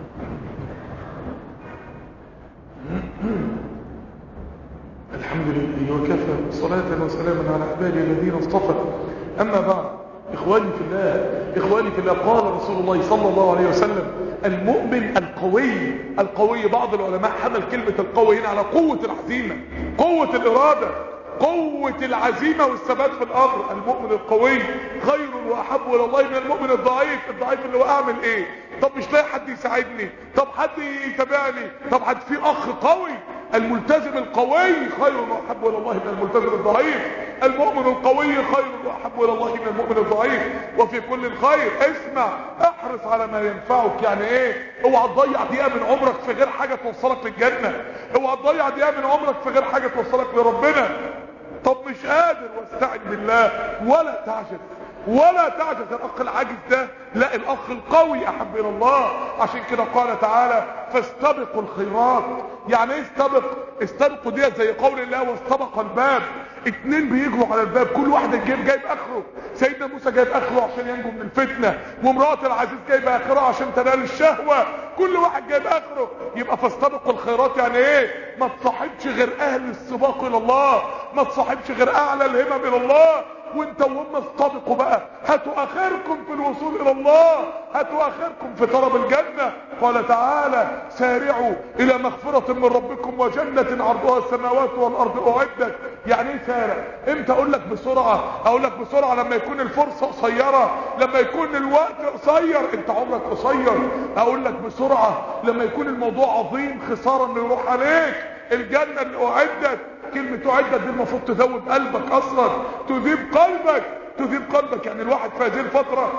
الحمد لله وكفى صلاة وسلاما على عباده الذين اصطفى أما بعد إخواني في الله إخواني في الله قال رسول الله صلى الله عليه وسلم المؤمن القوي القوي بعض العلماء حمل كلمة القوي هنا على قوة العزيمة قوة الإرادة قوة العزيمة والثبات في الأمر المؤمن القوي خير وأحب إلى الله من المؤمن الضعيف الضعيف اللي هو أعمل إيه طب مش لاقي حد يساعدني طب حد يتابعني طب حد في أخ قوي الملتزم القوي خير واحب الى الله من الملتزم الضعيف المؤمن القوي خير واحب الى الله من المؤمن الضعيف وفي كل خير اسمع احرص على ما ينفعك يعني ايه اوعى تضيع دقيقه من عمرك في غير حاجه توصلك للجنه اوعى تضيع دقيقه من عمرك في غير حاجه توصلك لربنا طب مش قادر واستعن بالله ولا تعجز ولا تعجز الاخ العاجز ده لا الاخ القوي احب الى الله عشان كده قال تعالى فاستبقوا الخيرات يعني ايه استبق استبقوا ديت زي قول الله واستبق الباب اتنين بيجروا على الباب كل واحد جايب جايب اخره سيدنا موسى جايب اخره عشان ينجو من الفتنه وامراه العزيز جايبه اخرها عشان تنال الشهوه كل واحد جايب اخره يبقى فاستبقوا الخيرات يعني ايه ما تصاحبش غير اهل السباق الى الله ما تصاحبش غير اعلى الهمم الى الله وانت وهم استبقوا بقى هاتوا اخركم في الوصول الى الله هاتوا اخركم في طلب الجنة قال تعالى سارعوا الى مغفرة من ربكم وجنة عرضها السماوات والارض اعدت يعني ايه سارع امتى اقول لك بسرعة اقول لك بسرعة لما يكون الفرصة قصيرة لما يكون الوقت قصير انت عمرك قصير اقول لك بسرعة لما يكون الموضوع عظيم خسارة انه يروح عليك الجنة اللي اعدت كلمة اعدت دي المفروض تذوب قلبك اصلا تذيب قلبك تذيب قلبك يعني الواحد في هذه الفترة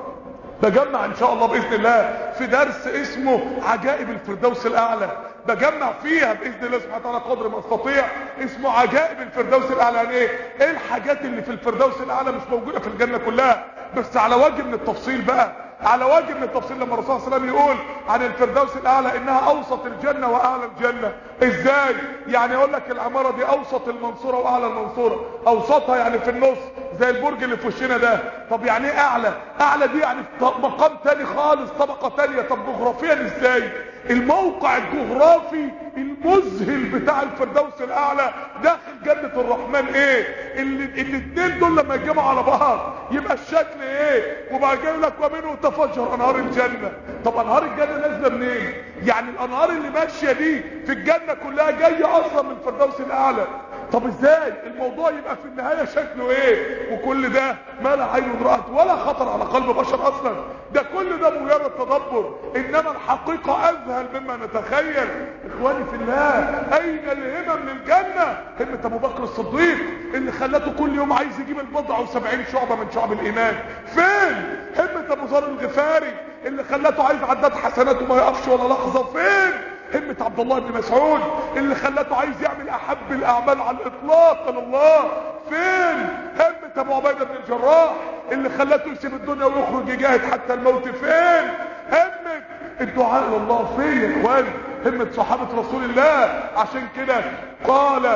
بجمع ان شاء الله باذن الله في درس اسمه عجائب الفردوس الاعلى بجمع فيها باذن الله سبحانه وتعالى قدر ما استطيع اسمه عجائب الفردوس الاعلى يعني ايه ايه الحاجات اللي في الفردوس الاعلى مش موجوده في الجنه كلها بس على وجه من التفصيل بقى على وجه من التفصيل لما الرسول صلى الله عليه وسلم يقول عن الفردوس الاعلى انها اوسط الجنه واعلى الجنه ازاي يعني يقول لك العماره دي اوسط المنصوره واعلى المنصوره اوسطها يعني في النص زي البرج اللي في وشنا ده طب يعني ايه اعلى اعلى دي يعني مقام تاني خالص طبقه تانية طب جغرافيا ازاي الموقع الجغرافي المذهل بتاع الفردوس الاعلى داخل جنة الرحمن ايه اللي الاثنين دول لما يجمعوا على بعض يبقى الشكل ايه وبعد كده يقول لك ومنه تفجر انهار الجنة طب انهار الجنة نازله منين يعني الانهار اللي ماشيه دي في الجنة كلها جايه اصلا من الفردوس الاعلى طب ازاي الموضوع يبقى في النهاية شكله ايه وكل ده ما لا عين رأت ولا خطر على قلب بشر اصلا ده كل ده مجرد تدبر انما الحقيقة اذهل مما نتخيل اخواني في الله اين الهمم للجنة همة ابو بكر الصديق اللي خلته كل يوم عايز يجيب البضع وسبعين شعبة من شعب الايمان فين همة ابو ذر الغفاري اللي خلته عايز عداد حسناته ما يقفش ولا لحظة فين همة عبد الله بن مسعود اللي خلته عايز يعمل احب الاعمال على الاطلاق لله فين همة ابو عبيدة بن الجراح اللي خلته يسيب الدنيا ويخرج يجاهد حتى الموت فين همة الدعاء لله فين يا اخوان همة صحابة رسول الله عشان كده قال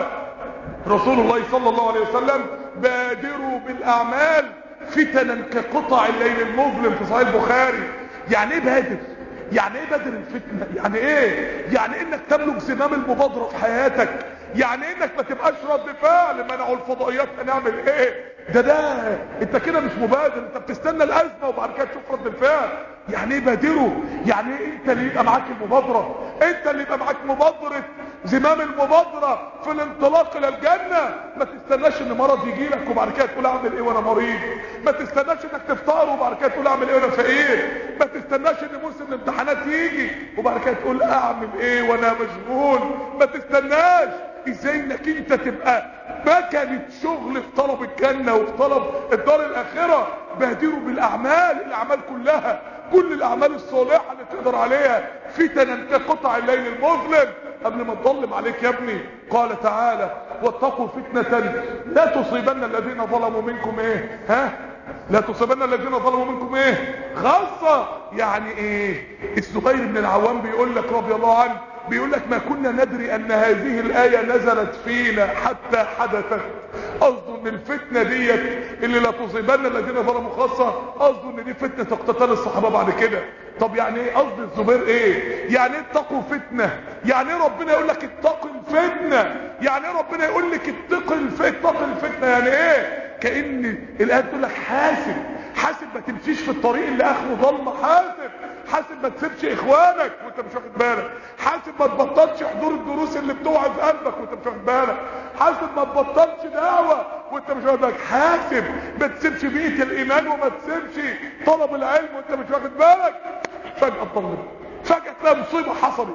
رسول الله صلى الله عليه وسلم بادروا بالاعمال فتنا كقطع الليل المظلم في صحيح البخاري يعني ايه بادر يعني ايه بدر الفتنة يعني ايه يعني انك تملك زمام المبادرة في حياتك يعني انك ما تبقاش رد فعل منعوا الفضائيات هنعمل ايه ده ده انت كده مش مبادر انت بتستنى الازمة وبعد كده تشوف رد الفعل يعني ايه بادروا يعني ايه انت اللي يبقى معاك المبادرة انت اللي يبقى معاك مبادرة زمام المبادرة في الانطلاق الى الجنة ما تستناش ان مرض يجي لك وبعد كده تقول اعمل ايه وانا مريض ما تستناش انك تفطر وبعد كده تقول اعمل ايه وانا فقير ما تستناش ان موسم الامتحانات يجي وبعد كده تقول اعمل ايه وانا مشغول ما تستناش ازاي انك انت تبقى مكنة شغل في طلب الجنة وفي طلب الدار الاخرة بادروا بالاعمال الاعمال كلها كل الاعمال الصالحة اللي تقدر عليها فتنا كقطع الليل المظلم قبل ما تظلم عليك يا ابني قال تعالى واتقوا فتنة لا تصيبن الذين ظلموا منكم ايه ها لا تصيبن الذين ظلموا منكم ايه خاصة يعني ايه الزبير بن العوام بيقول لك رضي الله عنه بيقول لك ما كنا ندري ان هذه الآية نزلت فينا حتى حدثت قصده ان الفتنة ديت اللي لا تصيبن الذين ظلموا خاصة قصده ان دي فتنة اقتتال الصحابة بعد كده طب يعني ايه قصد الزبير ايه يعني ايه اتقوا فتنة يعني ايه ربنا يقول لك اتقوا الفتنة يعني ايه ربنا يقول لك اتقوا الفتنة اتقوا الفتنة يعني ايه كأن الآية تقول لك حاسب حاسب ما تمشيش في الطريق اللي اخره ضلمه حاسب حاسب ما تسيبش اخوانك وانت مش واخد بالك حاسب ما تبطلش حضور الدروس اللي بتوعظ قلبك وانت مش واخد بالك حاسب ما تبطلش دعوه وانت مش واخد بالك حاسب ما تسيبش بيئه الايمان وما تسيبش طلب العلم وانت مش واخد بالك فجاه تضلم فجاه تلاقي مصيبه حصلت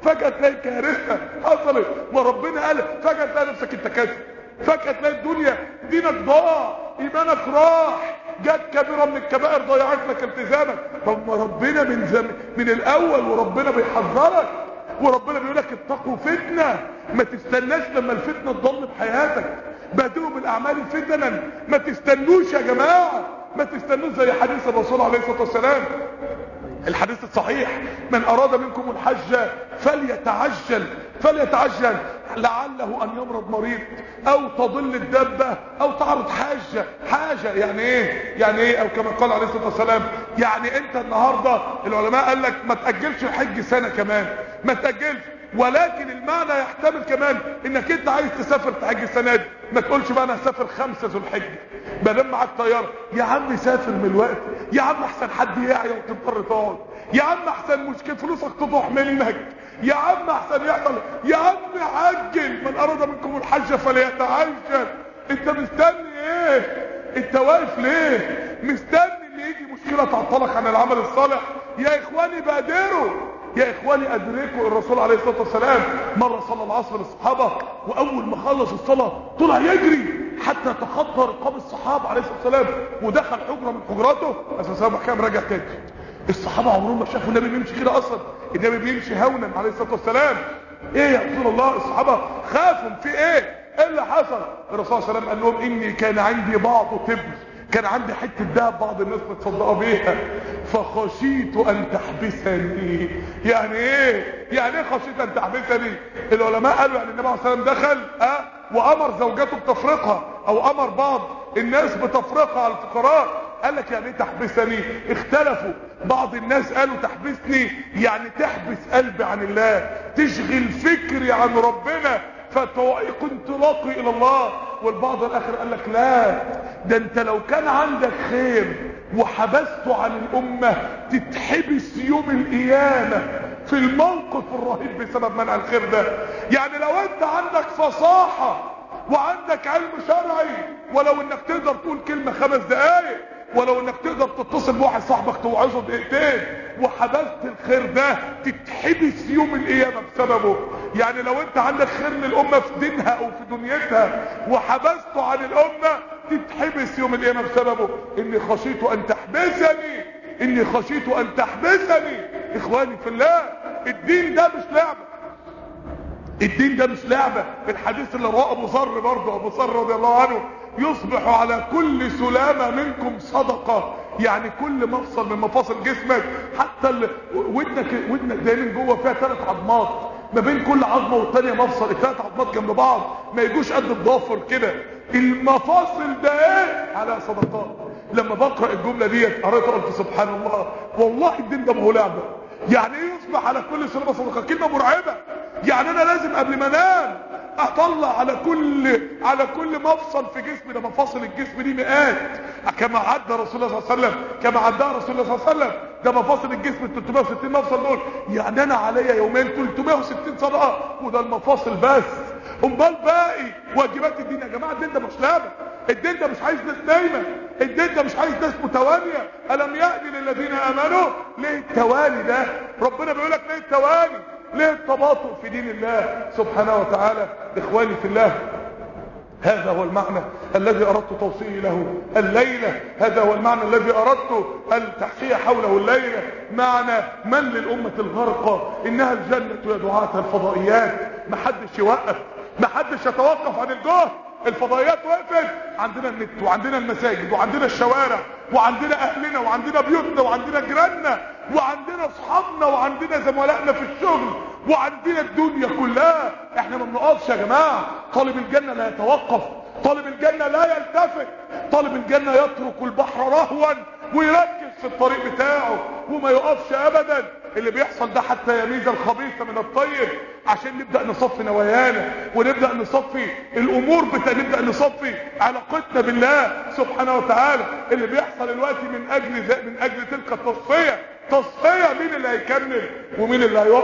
فجاه تلاقي كارثه حصلت ما ربنا قال فجاه تلاقي نفسك انت كاسب فجاه تلاقي الدنيا دينك ضاع ايمانك راح جت كبيره من الكبائر ضيعت لك التزامك طب ما ربنا من زم... من الاول وربنا بيحذرك وربنا بيقول لك اتقوا فتنه ما تستناش لما الفتنه تضل بحياتك بادئوا بالاعمال فتنا ما تستنوش يا جماعه ما تستنوش زي حديث الرسول عليه الصلاه والسلام الحديث الصحيح من اراد منكم الحج فليتعجل فليتعجل لعله ان يمرض مريض او تضل الدبة او تعرض حاجة حاجة يعني ايه يعني ايه او كما قال عليه الصلاة والسلام يعني انت النهاردة العلماء قال لك ما تأجلش الحج سنة كمان ما تأجلش ولكن المعنى يحتمل كمان انك انت عايز تسافر تحج السنه دي ما تقولش بقى انا هسافر خمسة ذو الحجه ما دام معاك طياره يا عم سافر من الوقت يا عم احسن حد يعيا وتضطر تقعد يا عم احسن مشكله فلوسك تضيع منك يا عم احسن يحصل يا عم عجل من اراد منكم الحج فليتعجل انت مستني ايه انت واقف ليه مستني اللي يجي مشكله تعطلك عن العمل الصالح يا اخواني بادروا يا اخواني ادركوا الرسول عليه الصلاه والسلام مره صلى العصر للصحابه واول ما خلص الصلاه طلع يجري حتى تخطى رقاب الصحابه عليه الصلاه والسلام ودخل حجره من حجراته اساسا كام راجع تاني الصحابه عمرهم ما شافوا النبي بيمشي كده اصلا النبي بيمشي هونا عليه الصلاه والسلام ايه يا رسول الله الصحابه خافوا في ايه ايه اللي حصل الرسول صلى الله عليه وسلم قال لهم اني كان عندي بعض تبر كان عندي حته دهب بعض الناس متصدقه بيها فخشيت ان تحبسني يعني ايه يعني ايه خشيت ان تحبسني العلماء قالوا يعني النبي عليه الصلاه والسلام دخل اه وامر زوجته بتفرقها او امر بعض الناس بتفرقها على الفقراء قال لك يعني ايه تحبسني اختلفوا بعض الناس قالوا تحبسني يعني تحبس قلبي عن الله تشغل فكري عن ربنا فتعيق انطلاقي الى الله والبعض الاخر قال لك لا ده انت لو كان عندك خير وحبسته عن الامة تتحبس يوم القيامة في الموقف الرهيب بسبب منع الخير ده يعني لو انت عندك فصاحة وعندك علم شرعي ولو انك تقدر تقول كلمة خمس دقايق ولو انك تقدر تتصل بواحد صاحبك توعظه دقيقتين وحبست الخير ده تتحبس يوم القيامة بسببه يعني لو انت عندك خير للامة في دينها او في دنيتها وحبسته عن الامة تتحبس يوم القيامة بسببه اني خشيت ان تحبسني اني خشيت ان تحبسني اخواني في الله الدين ده مش لعبة الدين ده مش لعبة الحديث اللي رواه ابو ذر برضه ابو ذر رضي الله عنه يصبح على كل سلامة منكم صدقة يعني كل مفصل من مفاصل جسمك حتى ال... ودنك ودنك ده من جوه فيها ثلاث عظمات ما بين كل عظمه والثانيه مفصل الثلاث عظمات جنب بعض ما يجوش قد الضافر كده المفاصل ده ايه على صدقات لما بقرا الجمله ديت قريتها قلت سبحان الله والله الدين ده ما هو لعبه يعني ايه يصبح على كل سلامه صدقه كلمه مرعبه يعني انا لازم قبل ما انام اطلع على كل على كل مفصل في جسمي ده مفاصل الجسم دي مئات كما عدى رسول الله صلى الله عليه وسلم كما عدى رسول الله صلى الله عليه وسلم ده مفاصل الجسم ال 360 مفصل دول يعني انا عليا يومين 360 صدقه وده المفاصل بس امال باقي واجبات الدين يا جماعه الدين ده مش لعبه الدين ده مش عايز ناس نايمه الدين ده مش عايز ناس متوانيه الم يأتي للذين امنوا ليه التواني ده ربنا بيقول لك ليه التواني ليه التباطؤ في دين الله سبحانه وتعالى اخواني في الله هذا هو المعنى الذي اردت توصيه له الليلة هذا هو المعنى الذي اردت التحكي حوله الليلة معنى من للامة الغرقى انها الجنة يدعاتها الفضائيات محدش يوقف محدش يتوقف عن الجهد الفضائيات وقفت عندنا النت وعندنا المساجد وعندنا الشوارع وعندنا اهلنا وعندنا بيوتنا وعندنا جيراننا وعندنا اصحابنا وعندنا زملائنا في الشغل وعندنا الدنيا كلها احنا ما بنقفش يا جماعه طالب الجنه لا يتوقف طالب الجنه لا يلتفت طالب الجنه يترك البحر رهوا ويركز في الطريق بتاعه وما يقفش ابدا اللي بيحصل ده حتى يميز الخبيث من الطيب عشان نبدأ نصفي نوايانا ونبدأ نصفي الامور بتا نبدأ نصفي علاقتنا بالله سبحانه وتعالى اللي بيحصل دلوقتي من اجل من اجل تلك التصفية تصفية مين اللي هيكمل ومين اللي هيقف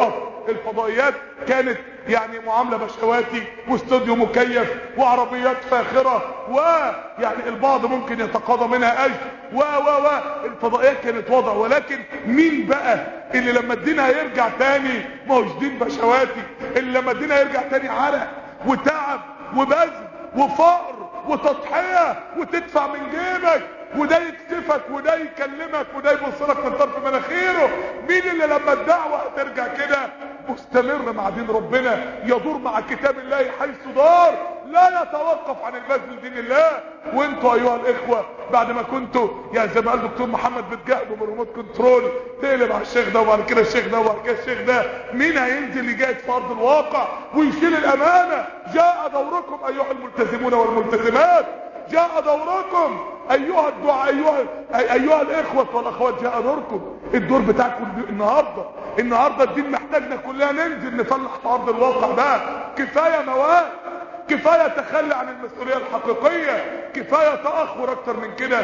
الفضائيات كانت يعني معاملة بشواتي واستوديو مكيف وعربيات فاخرة ويعني البعض ممكن يتقاضى منها اجر و و و الفضائيات كانت وضع ولكن مين بقى اللي لما الدين هيرجع تاني ما هوش دين بشواتي اللي لما الدين هيرجع تاني عرق وتعب وبذل وفقر وتضحية وتدفع من جيبك وده يكتفك وده يكلمك وده يبص لك من طرف مناخيره مين اللي لما الدعوة هترجع كده مستمر مع دين ربنا يدور مع كتاب الله حيث دار لا يتوقف عن البذل دين الله وانتوا ايها الاخوة بعد ما كنتوا يعني زي ما قال دكتور محمد بتجاهدوا بالريموت كنترول تقلب على الشيخ ده وبعد كده الشيخ ده وبعد كده الشيخ ده مين هينزل يجاهد في ارض الواقع ويشيل الامانة جاء دوركم ايها الملتزمون والملتزمات جاء دوركم ايها الدعاء ايها ايها الاخوه والاخوات جاء دوركم الدور بتاعكم النهارده النهارده الدين محتاجنا كلنا ننزل نصلح في ارض الواقع ده كفايه مواد كفايه تخلي عن المسؤوليه الحقيقيه كفايه تاخر اكتر من كده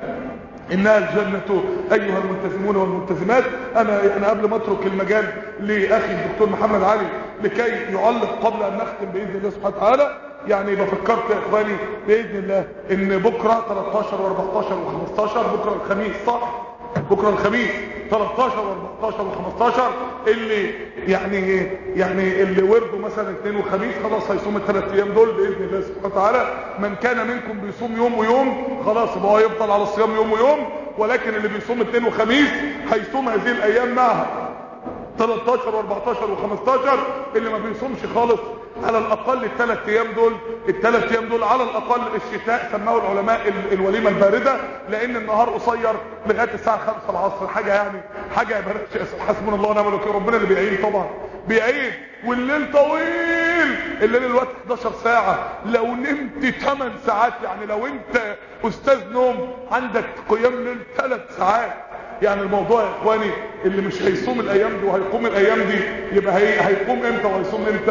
انها الجنة ايها الملتزمون والملتزمات انا انا قبل ما اترك المجال لاخي الدكتور محمد علي لكي يعلق قبل ان نختم باذن الله سبحانه وتعالى يعني بفكرت يا اخواني باذن الله ان بكره 13 و14 و15 بكره الخميس صح بكره الخميس 13 و14 و15 اللي يعني يعني اللي ورده مثلا اثنين وخميس خلاص هيصوم الثلاث ايام دول باذن الله سبحانه وتعالى من كان منكم بيصوم يوم ويوم خلاص يبقى هو يفضل على الصيام يوم ويوم ولكن اللي بيصوم اثنين وخميس هيصوم هذه الايام معها 13 و14 و15 اللي ما بيصومش خالص على الاقل الثلاث ايام دول الثلاث ايام دول على الاقل الشتاء سماه العلماء الوليمه البارده لان النهار قصير لغايه الساعه 5 العصر حاجه يعني حاجه يا بلاش حسبنا الله ونعم الوكيل ربنا اللي بيعين طبعا بيعين والليل طويل الليل الوقت 11 ساعه لو نمت 8 ساعات يعني لو انت استاذ نوم عندك قيام ليل 3 ساعات يعني الموضوع يا اخواني اللي مش هيصوم الايام دي وهيقوم الايام دي يبقى هي هيقوم امتى وهيصوم امتى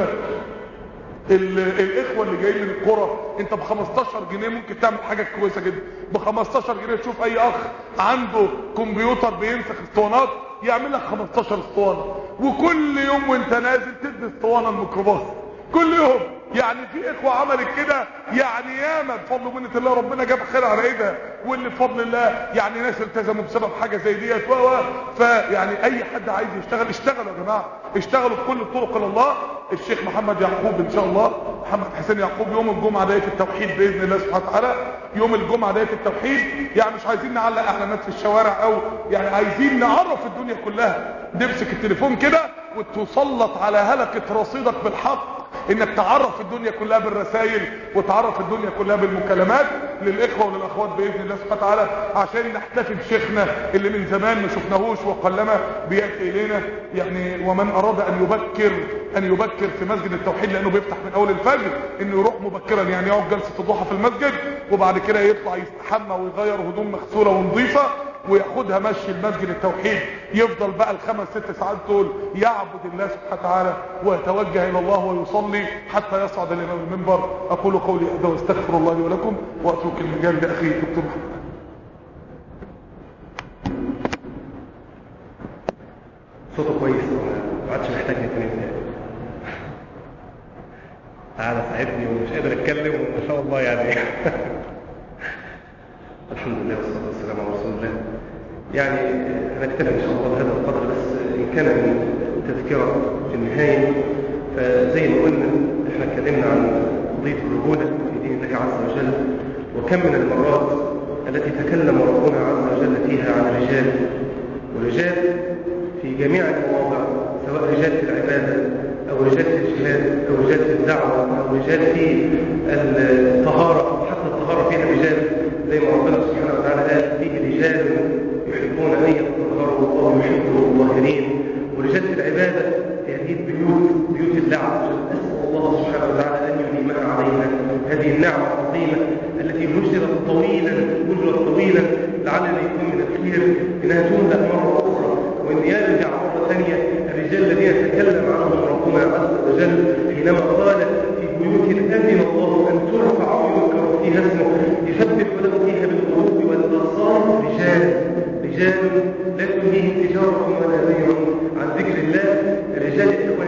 الاخوه اللي جايين من القرى انت ب 15 جنيه ممكن تعمل حاجه كويسه جدا ب 15 جنيه تشوف اي اخ عنده كمبيوتر بينسخ اسطوانات يعمل لك 15 اسطوانه وكل يوم وانت نازل تدي اسطوانه الميكروباص كل يوم يعني في اخوة عملت كده يعني ياما بفضل منة الله ربنا جاب خير على ايدها واللي بفضل الله يعني ناس التزموا بسبب حاجة زي ديت و فيعني اي حد عايز يشتغل اشتغلوا يا جماعة اشتغلوا بكل الطرق الى الله الشيخ محمد يعقوب ان شاء الله محمد حسين يعقوب يوم الجمعة داية التوحيد باذن الله سبحانه وتعالى يوم الجمعة داية التوحيد يعني مش عايزين نعلق اعلانات في الشوارع او يعني عايزين نعرف الدنيا كلها نمسك التليفون كده وتسلط على هلكة رصيدك بالحق انك تعرف الدنيا كلها بالرسائل وتعرف الدنيا كلها بالمكالمات للاخوه وللاخوات باذن الله سبحانه وتعالى عشان نحتفي بشيخنا اللي من زمان ما شفناهوش وقلما بياتي الينا يعني ومن اراد ان يبكر ان يبكر في مسجد التوحيد لانه بيفتح من اول الفجر انه يروح مبكرا يعني يقعد جلسه الضحى في المسجد وبعد كده يطلع يستحمى ويغير هدوم مغسوله ونظيفه وياخدها مشي المسجد التوحيد يفضل بقى الخمس ست ساعات دول يعبد الله سبحانه وتعالى ويتوجه الى الله ويصلي حتى يصعد الامام المنبر اقول قولي هذا واستغفر الله لي ولكم واترك المجال لاخي الدكتور محمد صوته كويس ما عادش محتاجني تاني تعالى ساعدني ومش قادر اتكلم وما شاء الله يعني الحمد لله والصلاه والسلام على رسول الله يعني هنكتفي ان شاء الله بهذا القدر بس ان كان من تذكره في النهايه فزي ما قلنا احنا اتكلمنا عن قضيه الرجوله في دين الله عز وجل وكم من المرات التي تكلم ربنا عز وجل فيها عن الرجال والرجال في جميع المواضع سواء رجال في العباده او رجال في الجهاد او رجال في الدعوه او رجال في الطهاره حتى الطهاره فيها رجال زي ما ربنا سبحانه وتعالى قال فيه رجال يحبون ان يتطهروا والله يحب الطاهرين ورجال في العباده في هذه البيوت بيوت الله عز وجل اسال الله سبحانه وتعالى ان يديمها علينا هذه النعمه العظيمه التي هجرت طويلا هجرت طويلا لعلنا يكون من الخير انها تهدأ مره اخرى وان يرجع مره ثانيه الرجال الذين تكلم عنهم ربنا عز وجل حينما قال في بيوت اذن الله ان ترفع ويذكر فيها اسمه يثبت له فيها بالقلوب والابصار رجال رجال لا تلهيهم تجاره ولا بيع عن ذكر الله الرجال اخواني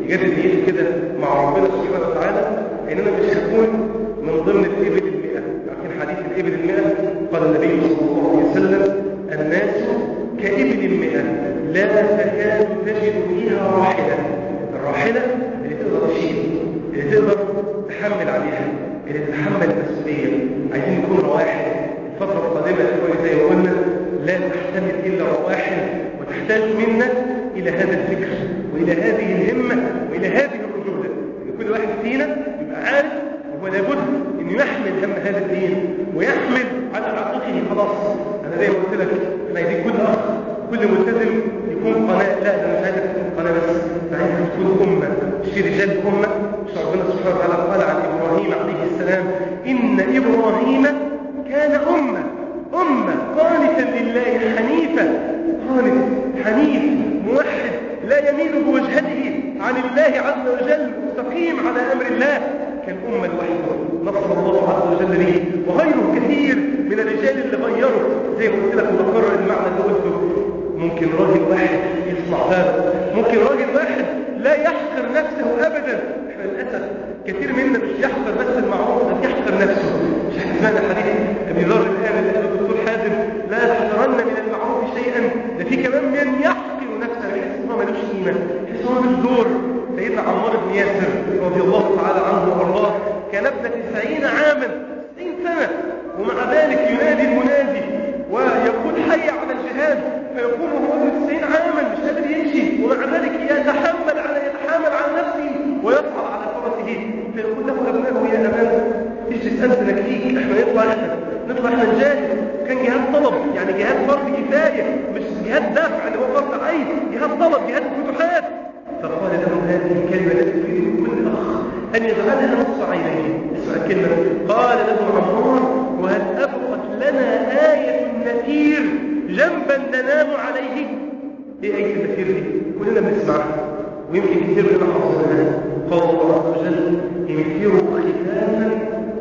يجدد نيته كده مع ربنا سبحانه وتعالى اننا مش هنكون من ضمن الابل المئة عارفين حديث الابل المئة قال النبي صلى الله عليه وسلم الناس كابل المئة لا تكاد تجد فيها راحلة الراحلة اللي تقدر تشيل اللي تقدر تحمل عليها اللي تتحمل المسؤولية عايزين نكون رواحل الفترة القادمة يا زي ما قلنا لا تحتمل إلا رواحل وتحتاج منا إلى هذا الفكر وإلى هذه الهمة وإلى هذه الرجولة إن كل واحد فينا يبقى عارف هو لابد أن يحمل هم هذا الدين ويحمل على عاتقه خلاص أنا زي ما قلت لك أنا عايزين كل أخ كل ملتزم يكون قناة لا ده مش عايزك تكون قناة بس أنا عايزك تكون أمة في رجال أمة مش ربنا سبحانه وتعالى قال عن إبراهيم عليه السلام إن إبراهيم كان أمة أمة قانتا لله حنيفة قانت حنيف موحد لا يميل بوجهته عن الله عز وجل مستقيم على أمر الله كالأمة الوحيدة نصر الله عز وجل به وغيره كثير من الرجال اللي غيروا زي ما قلت لك بكرر المعنى اللي قلته ممكن راجل واحد يصنع هذا ممكن راجل واحد لا يحقر نفسه أبدا احنا للأسف كثير منا مش يحقر بس المعروف بل يحقر نفسه مش احنا سمعنا حديث ابي ذر الآن اللي قاله الدكتور حازم لا تحقرن من المعروف شيئا ده في كمان من يحقر نفسه يحس ان هو ملوش قيمه يحس ان هو مش دور سيدنا عمار بن ياسر رضي الله تعالى عنه وارضاه كان ابن 90 عاما 90 سنه ومع ذلك ينادي المنادي ويقول حي على الجهاد فيقوم هو ابن 90 عاما مش قادر يمشي ومع ذلك يتحمل على يتحامل على نفسه ويصعد على فرسه فيقول له ابنائه يا امان تجلس انت نكفيك احنا نطلع احنا نطلع احنا نجاهد كان جهاد طلب يعني جهاد فرض كفايه مش جهاد دافع اللي هو فرض عين جهاد طلب جهاد فتوحات فقال لهم هذه الكلمه التي تريد كل اخ ان يجعلها نص عينيه اسمع الكلمه قال له عمار وهل ابقت لنا ايه النذير جنبا ننام عليه ايه ايه النذير دي كلنا بنسمعها ويمكن كثير مننا حافظينها قال الله عز وجل انفروا خفافا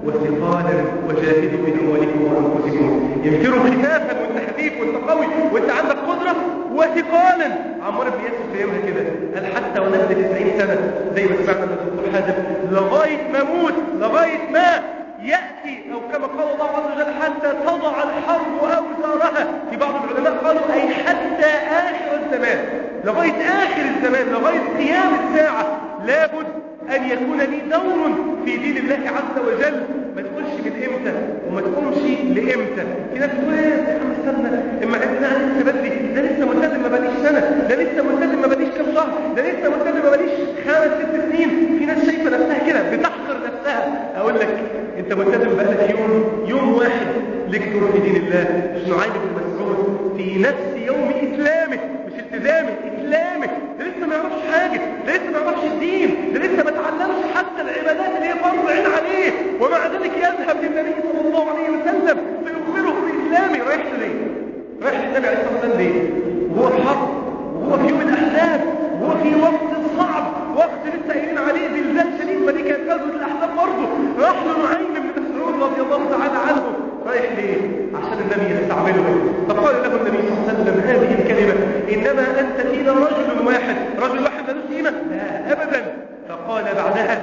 وثقالا وجاهدوا باموالكم وانفسكم ينفروا خفافا وانت خفيف وانت قوي وانت عندك قدره وثقالا عمار بن ياسر فهمها كده قال حتى وانا ابن 90 سنه زي ما سمعنا من الدكتور حازم لغايه ما اموت لغايه ما ياتي او كما قال الله عز وجل حتى تضع الحرب اوزارها في بعض العلماء قالوا اي حتى اخر الزمان لغايه اخر الزمان لغايه قيام الساعه لابد أن يكون لي دور في دين الله عز وجل ما تقولش من إمتى وما تقومش لإمتى في ناس تقول إيه يا عم استنى إما عندنا لسه بدري ده لسه ملتزم ما بقاليش سنة ده لسه ملتزم ما بقاليش كام شهر ده لسه ملتزم ما بقاليش خمس ست سنين في ناس شايفة نفسها كده بتحقر نفسها أقول لك أنت ملتزم بقالك يوم يوم واحد لك دور في دين الله مش نعيم بن مسعود في نفس يوم إسلامه مش التزامه إسلامه ده لسه ما يعرفش حاجة ده لسه ما يعرفش الدين ده لسه ما تعلمش حتى العبادات اللي هي فرض عين عليه ومع ذلك يذهب للنبي صلى الله عليه وسلم فيخبره بإسلامه رايح ليه؟ رايح للنبي عليه الصلاة والسلام ليه؟ وهو في حرب وهو في يوم الأحزاب وهو في وقت صعب وقت لسه قايلين عليه زلزال شديد ما دي كانت غزوة الأحزاب برضه راح له نعيم بن مسعود رضي الله تعالى عنه رايح ليه؟ عشان النبي يستعمله فقال له النبي صلى الله عليه وسلم هذه الكلمة إنما أنت فينا رجل واحد رجل واحد ملوش قيمة لا أبدا فقال بعدها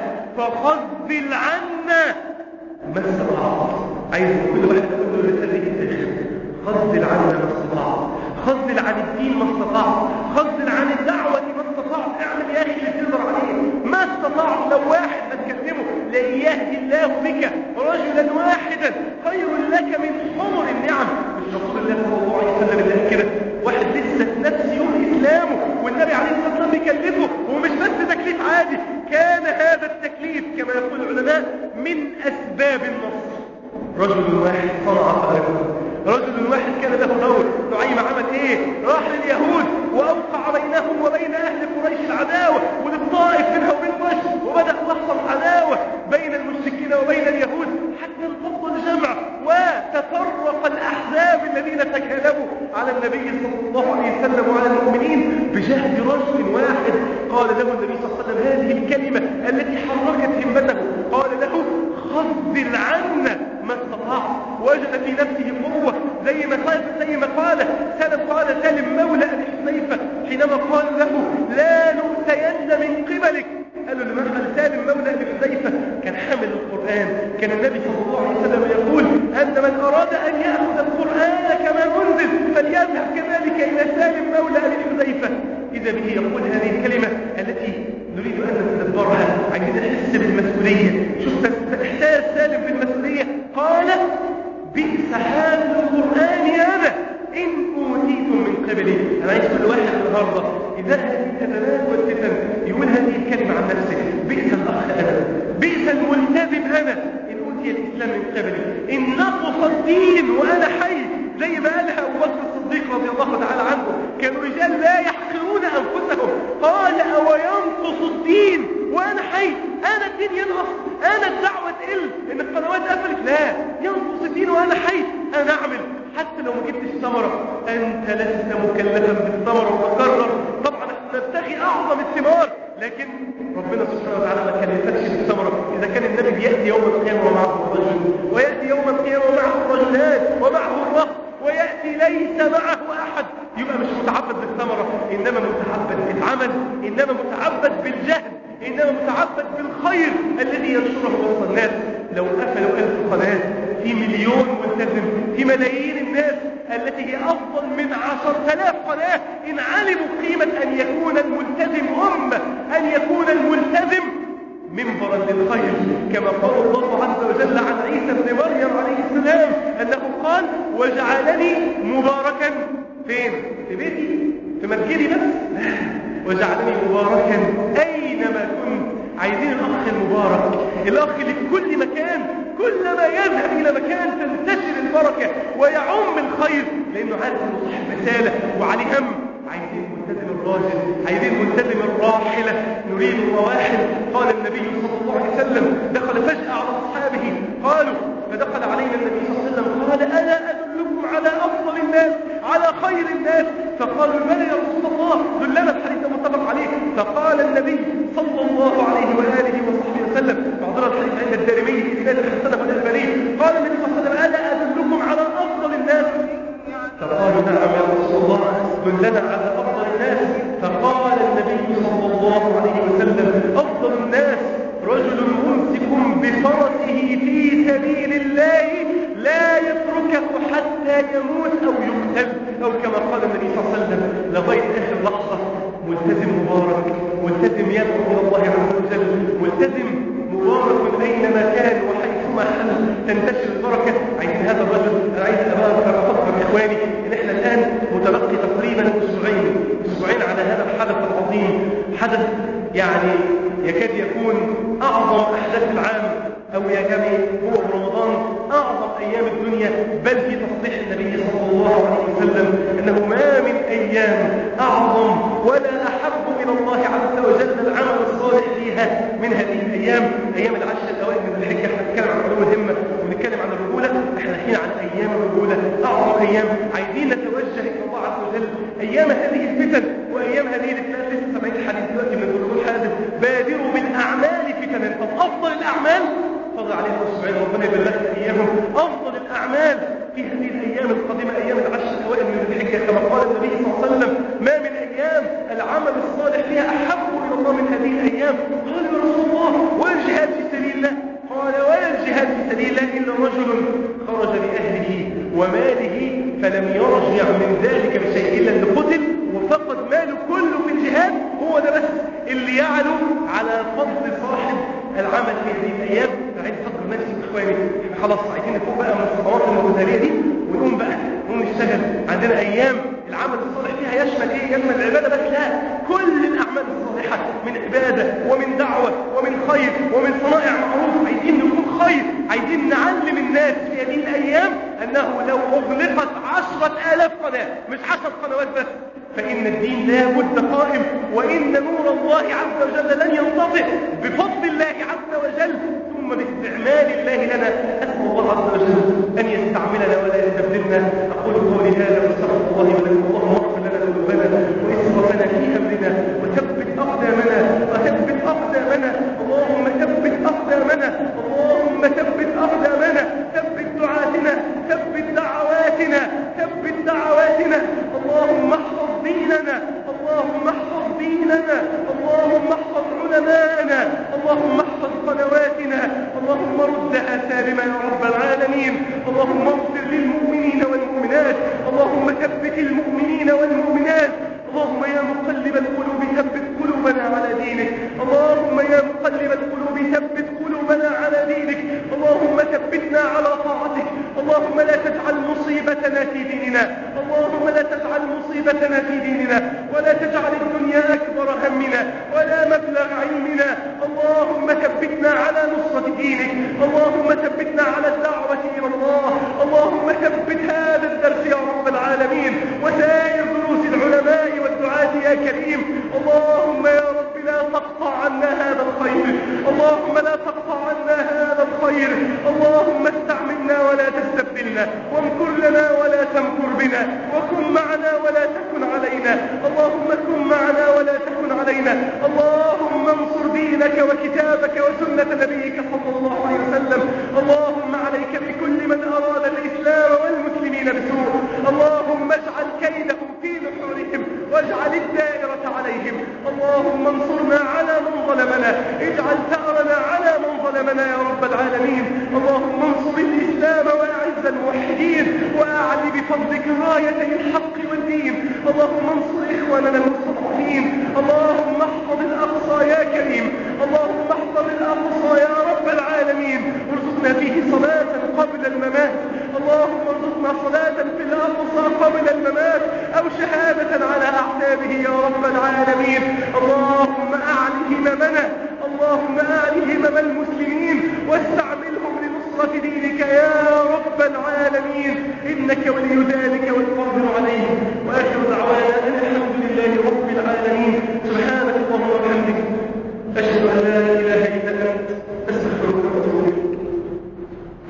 فخذل عنا ما استطعت عايز كل واحد يقول له الرسالة دي كده خذل عنا ما استطعت خذل عن الدين ما استطعت خذل عن الدعوة ما استطعت اعمل يا أخي اللي تقدر عليه ما استطعت لو واحد ما تكلمه لن يهدي الله بك رجلا واحدا خير لك من حمر النعم مش رسول الله صلى الله عليه وسلم اللي قال كده واحد لسه في نفس يوم اسلامه والنبي عليه الصلاه والسلام بيكلفه ومش بس تكليف عادي كان هذا التكليف كما يقول العلماء من اسباب النصر رجل واحد صنع فارقا رجل واحد كان له دور نعيم عمل ايه راح لليهود واوقع بينهم وبين اهل قريش العداوه وللطائف منها وبين قريش وبدا تحصل عداوه بين المشركين وبين اليهود حتى انفض الجمع وتفرق الاحزاب الذين تكالبوا على النبي صلى الله عليه وسلم وعلى المؤمنين بجهد رجل واحد قال له النبي صلى الله عليه وسلم هذه الكلمه التي حركت همته قال له خذل عنا ما استطاع وجد في نفسه قوة زي ما قال زي ما قال سلم قال سالم مولى أبي حذيفة حينما قال له لا نؤتين من قبلك مولى لحذيفة كان حامل القرآن كان النبي صلى الله عليه وسلم يقول أن من أراد أن يأخذ القرآن كما أنزل فليذهب كذلك إلى سالم مولى لحذيفة إذا به يقول هذه الكلمة التي نريد أن نتدبرها عايزين نحس بالمسؤولية شوف إحساس سالم بالمسؤولية قال بئس حال القرآن أنا إن أوتيتم من قبلي أنا عايز كل واحد النهاردة إذا هذه الأزمات والفتن يقول هذه الكلمة عن نفسه بئس الأخ أنا بئس الملتزم أنا إن أوتي الإسلام من قبلي إن نقص الدين وأنا حي زي ما قالها أبو بكر الصديق رضي الله تعالى عنه كانوا رجال لا يحقرون أنفسهم قال أو ينقص الدين وأنا حي أنا الدين ينقص أنا الدعوة تقل إن القنوات قفلت لا ينقص الدين وأنا حي أنا أعمل حتى لو ما جبتش ثمرة أنت لست مكلفا بالثمرة وتكرر طبعا احنا نبتغي أعظم الثمار لكن ربنا سبحانه وتعالى ما كلفتش بالثمرة إذا كان النبي بيأتي يوم القيامة ومعه الرجل ويأتي يوم القيامة ومعه الرجلان ومعه الرهط ويأتي ليس معه أحد يبقى مش متعبد بالثمرة إنما متعبد بالعمل إنما متعبد بالجهل إنما متعبد بالخير الذي ينشره وسط الناس لو قفلوا ألف قناة في مليون ملتزم في ملايين الناس التي هي أفضل من عشر آلاف قناة إن علموا قيمة أن يكون الملتزم أمة أن يكون الملتزم منبرا للخير كما قال الله عز وجل عن عيسى بن مريم عليه السلام أنه قال وجعلني مباركا فين؟ في بيتي في مسجدي بس وجعلني مباركا أينما كنت عايزين الأخ المبارك الأخ اللي في كل مكان كلما يذهب إلى مكان تنتشر البركة ويعم الخير لأنه عارف أنه صاحب رسالة وعليه هم عايزين ملتزم الراجل عايزين ملتزم الراحلة نريد رواحل قال النبي صلى الله عليه وسلم دخل فجأة على أصحابه قالوا فدخل علينا النبي صلى الله عليه وسلم قال ألا أدلكم على أفضل الناس على خير الناس فقالوا بلى يا رسول الله دلنا الحديث متفق عليه فقال النبي صلى الله عليه وآله وصحبه وسلم بعضنا الحديث عند الدارمي في إسناد الحسنة والألباني قال النبي صلى الله عليه وسلم ألا أدلكم على أفضل الناس فقالوا نعم يا رسول الله دلنا على أفضل الناس فقال النبي صلى الله عليه وسلم أفضل الناس رجل ممسك بفرسه في سبيل الله لا يتركه حتى يموت أو يقتل أو كما قال النبي صلى الله عليه وسلم لغاية آخر لحظة ملتزم مبارك ملتزم يدعو إلى الله عز وجل ملتزم مبارك أينما كان وحيثما حل تنتشر البركة عايزين هذا الرجل أنا عايز أبقى أفكر إخواني إن إحنا الآن متبقي تقريبا أسبوعين أسبوعين على هذا الحدث العظيم حدث يعني يكاد يكون أعظم أحداث العام أو يعني هو رمضان أعظم أيام الدنيا بل في تصريح النبي صلى الله عليه وسلم أنه ما من أيام أعظم ولا أحب إلى الله عز وجل العمل الصالح فيها من هذه الأيام أيام العشر الأوائل من الحجة احنا بنتكلم عن علو الهمة ونتكلم عن الرجولة احنا الحين عن أيام الرجولة أعظم أيام عايزين نتوجه إلى الله عز وجل أيام هذه الفتن وأيام هذه الفتن لسه سامعين الحديث دلوقتي من الدكتور حازم بادروا بالأعمال فتنا طب أفضل الأعمال فضل عليهم اسبوعين ربنا يبلغنا اياهم افضل الاعمال في هذه الايام القادمه ايام العشر الاوائل من الحجه كما قال النبي صلى الله عليه وسلم ما من ايام العمل الصالح فيها احب الى الله من هذه الايام قال يا رسول الله ولا الجهاد في سبيل الله قال ولا الجهاد في سبيل الله الا رجل خرج باهله وماله فلم يرجع من ذلك بشيء الا اللي قتل وفقد ماله كله في الجهاد هو ده بس اللي يعلو على فضل صاحب العمل في هذه الايام عايز افكر نفسي باخواني احنا خلاص عايزين نفوق بقى من الصدمات المتتاليه دي ونقوم بقى نقوم نشتغل عندنا ايام العمل الصالح فيها يشمل ايه يشمل العباده بس لا كل الاعمال الصالحه من عباده ومن دعوه ومن خير ومن صنائع معروف عايزين نكون خير عايزين نعلم الناس في هذه الايام انه لو اغلقت عشرة الاف قناه مش عشر قنوات بس فإن الدين لا بد قائم وإن نور الله عز وجل لن ينطفئ بفضل الله عز وجل ثم باستعمال الله لنا أسأل الله عز وجل أن يستعملنا ولا يستبدلنا أقول قولي هذا واستغفر الله ولكم اللهم اغفر لنا ذنوبنا وإسرافنا في أمرنا وثبت أقدامنا وثبت أقدامنا اللهم ثبت أقدامنا اللهم ثبت أقدامنا ثبت دعاتنا ثبت دعواتنا ثبت دعواتنا اللهم احفظ ديننا اللهم احفظ ديننا اللهم احفظ علماءنا اللهم احفظ سالمة يا رب العالمين اللهم اغفر للمؤمنين والمؤمنات اللهم ثبت المؤمنين والمؤمنات اللهم يا مقلب القلوب ثبت قلوبنا على دينك اللهم يا مقلب القلوب ثبت قلوبنا على دينك اللهم ثبتنا على طاعتك اللهم لا تجعل مصيبتنا في ديننا اللهم لا تجعل مصيبتنا في ديننا ولا تجعل الدنيا أكبر همنا ولا مبلغ علمنا اللهم ثبتنا على نصرة دينك اللهم ثبتنا على الدعوة إلى الله اللهم ثبت هذا الدرس يا رب العالمين وسائر دروس العلماء والدعاة يا كريم اللهم يا رب لا تقطع عنا هذا الخير اللهم لا تقطع عنا هذا الخير اللهم استعملنا ولا تستبدلنا وامكر لنا ولا تمكر بنا وكن معنا ولا تكن علينا اللهم كن معنا ولا تكن علينا اللهم انصر دينك وكتابك وسنة نبيك صلى الله عليه وسلم اللهم عليك بكل من أراد الإسلام والمسلمين بسوء اللهم اجعل كيدهم في نحورهم واجعل الدائرة عليهم اللهم انصرنا على من ظلمنا اجعل ثأرنا على من ظلمنا يا رب العالمين اللهم انصر الإسلام وأعز الموحدين وأعل بفضلك رايتي الحق والدين اللهم انصر إخواننا المستضعفين اللهم احفظ الأقصى يا كريم اللهم احفظ الأقصى يا رب العالمين ارزقنا فيه صلاة قبل الممات اللهم ارزقنا صلاة في الأقصى قبل الممات أو شهادة على أعتابه يا رب العالمين اللهم أعل هممنا اللهم أعل همم المسلمين واستعملهم لنصرة دينك يا رب العالمين إنك ولي ذلك والقادر عليه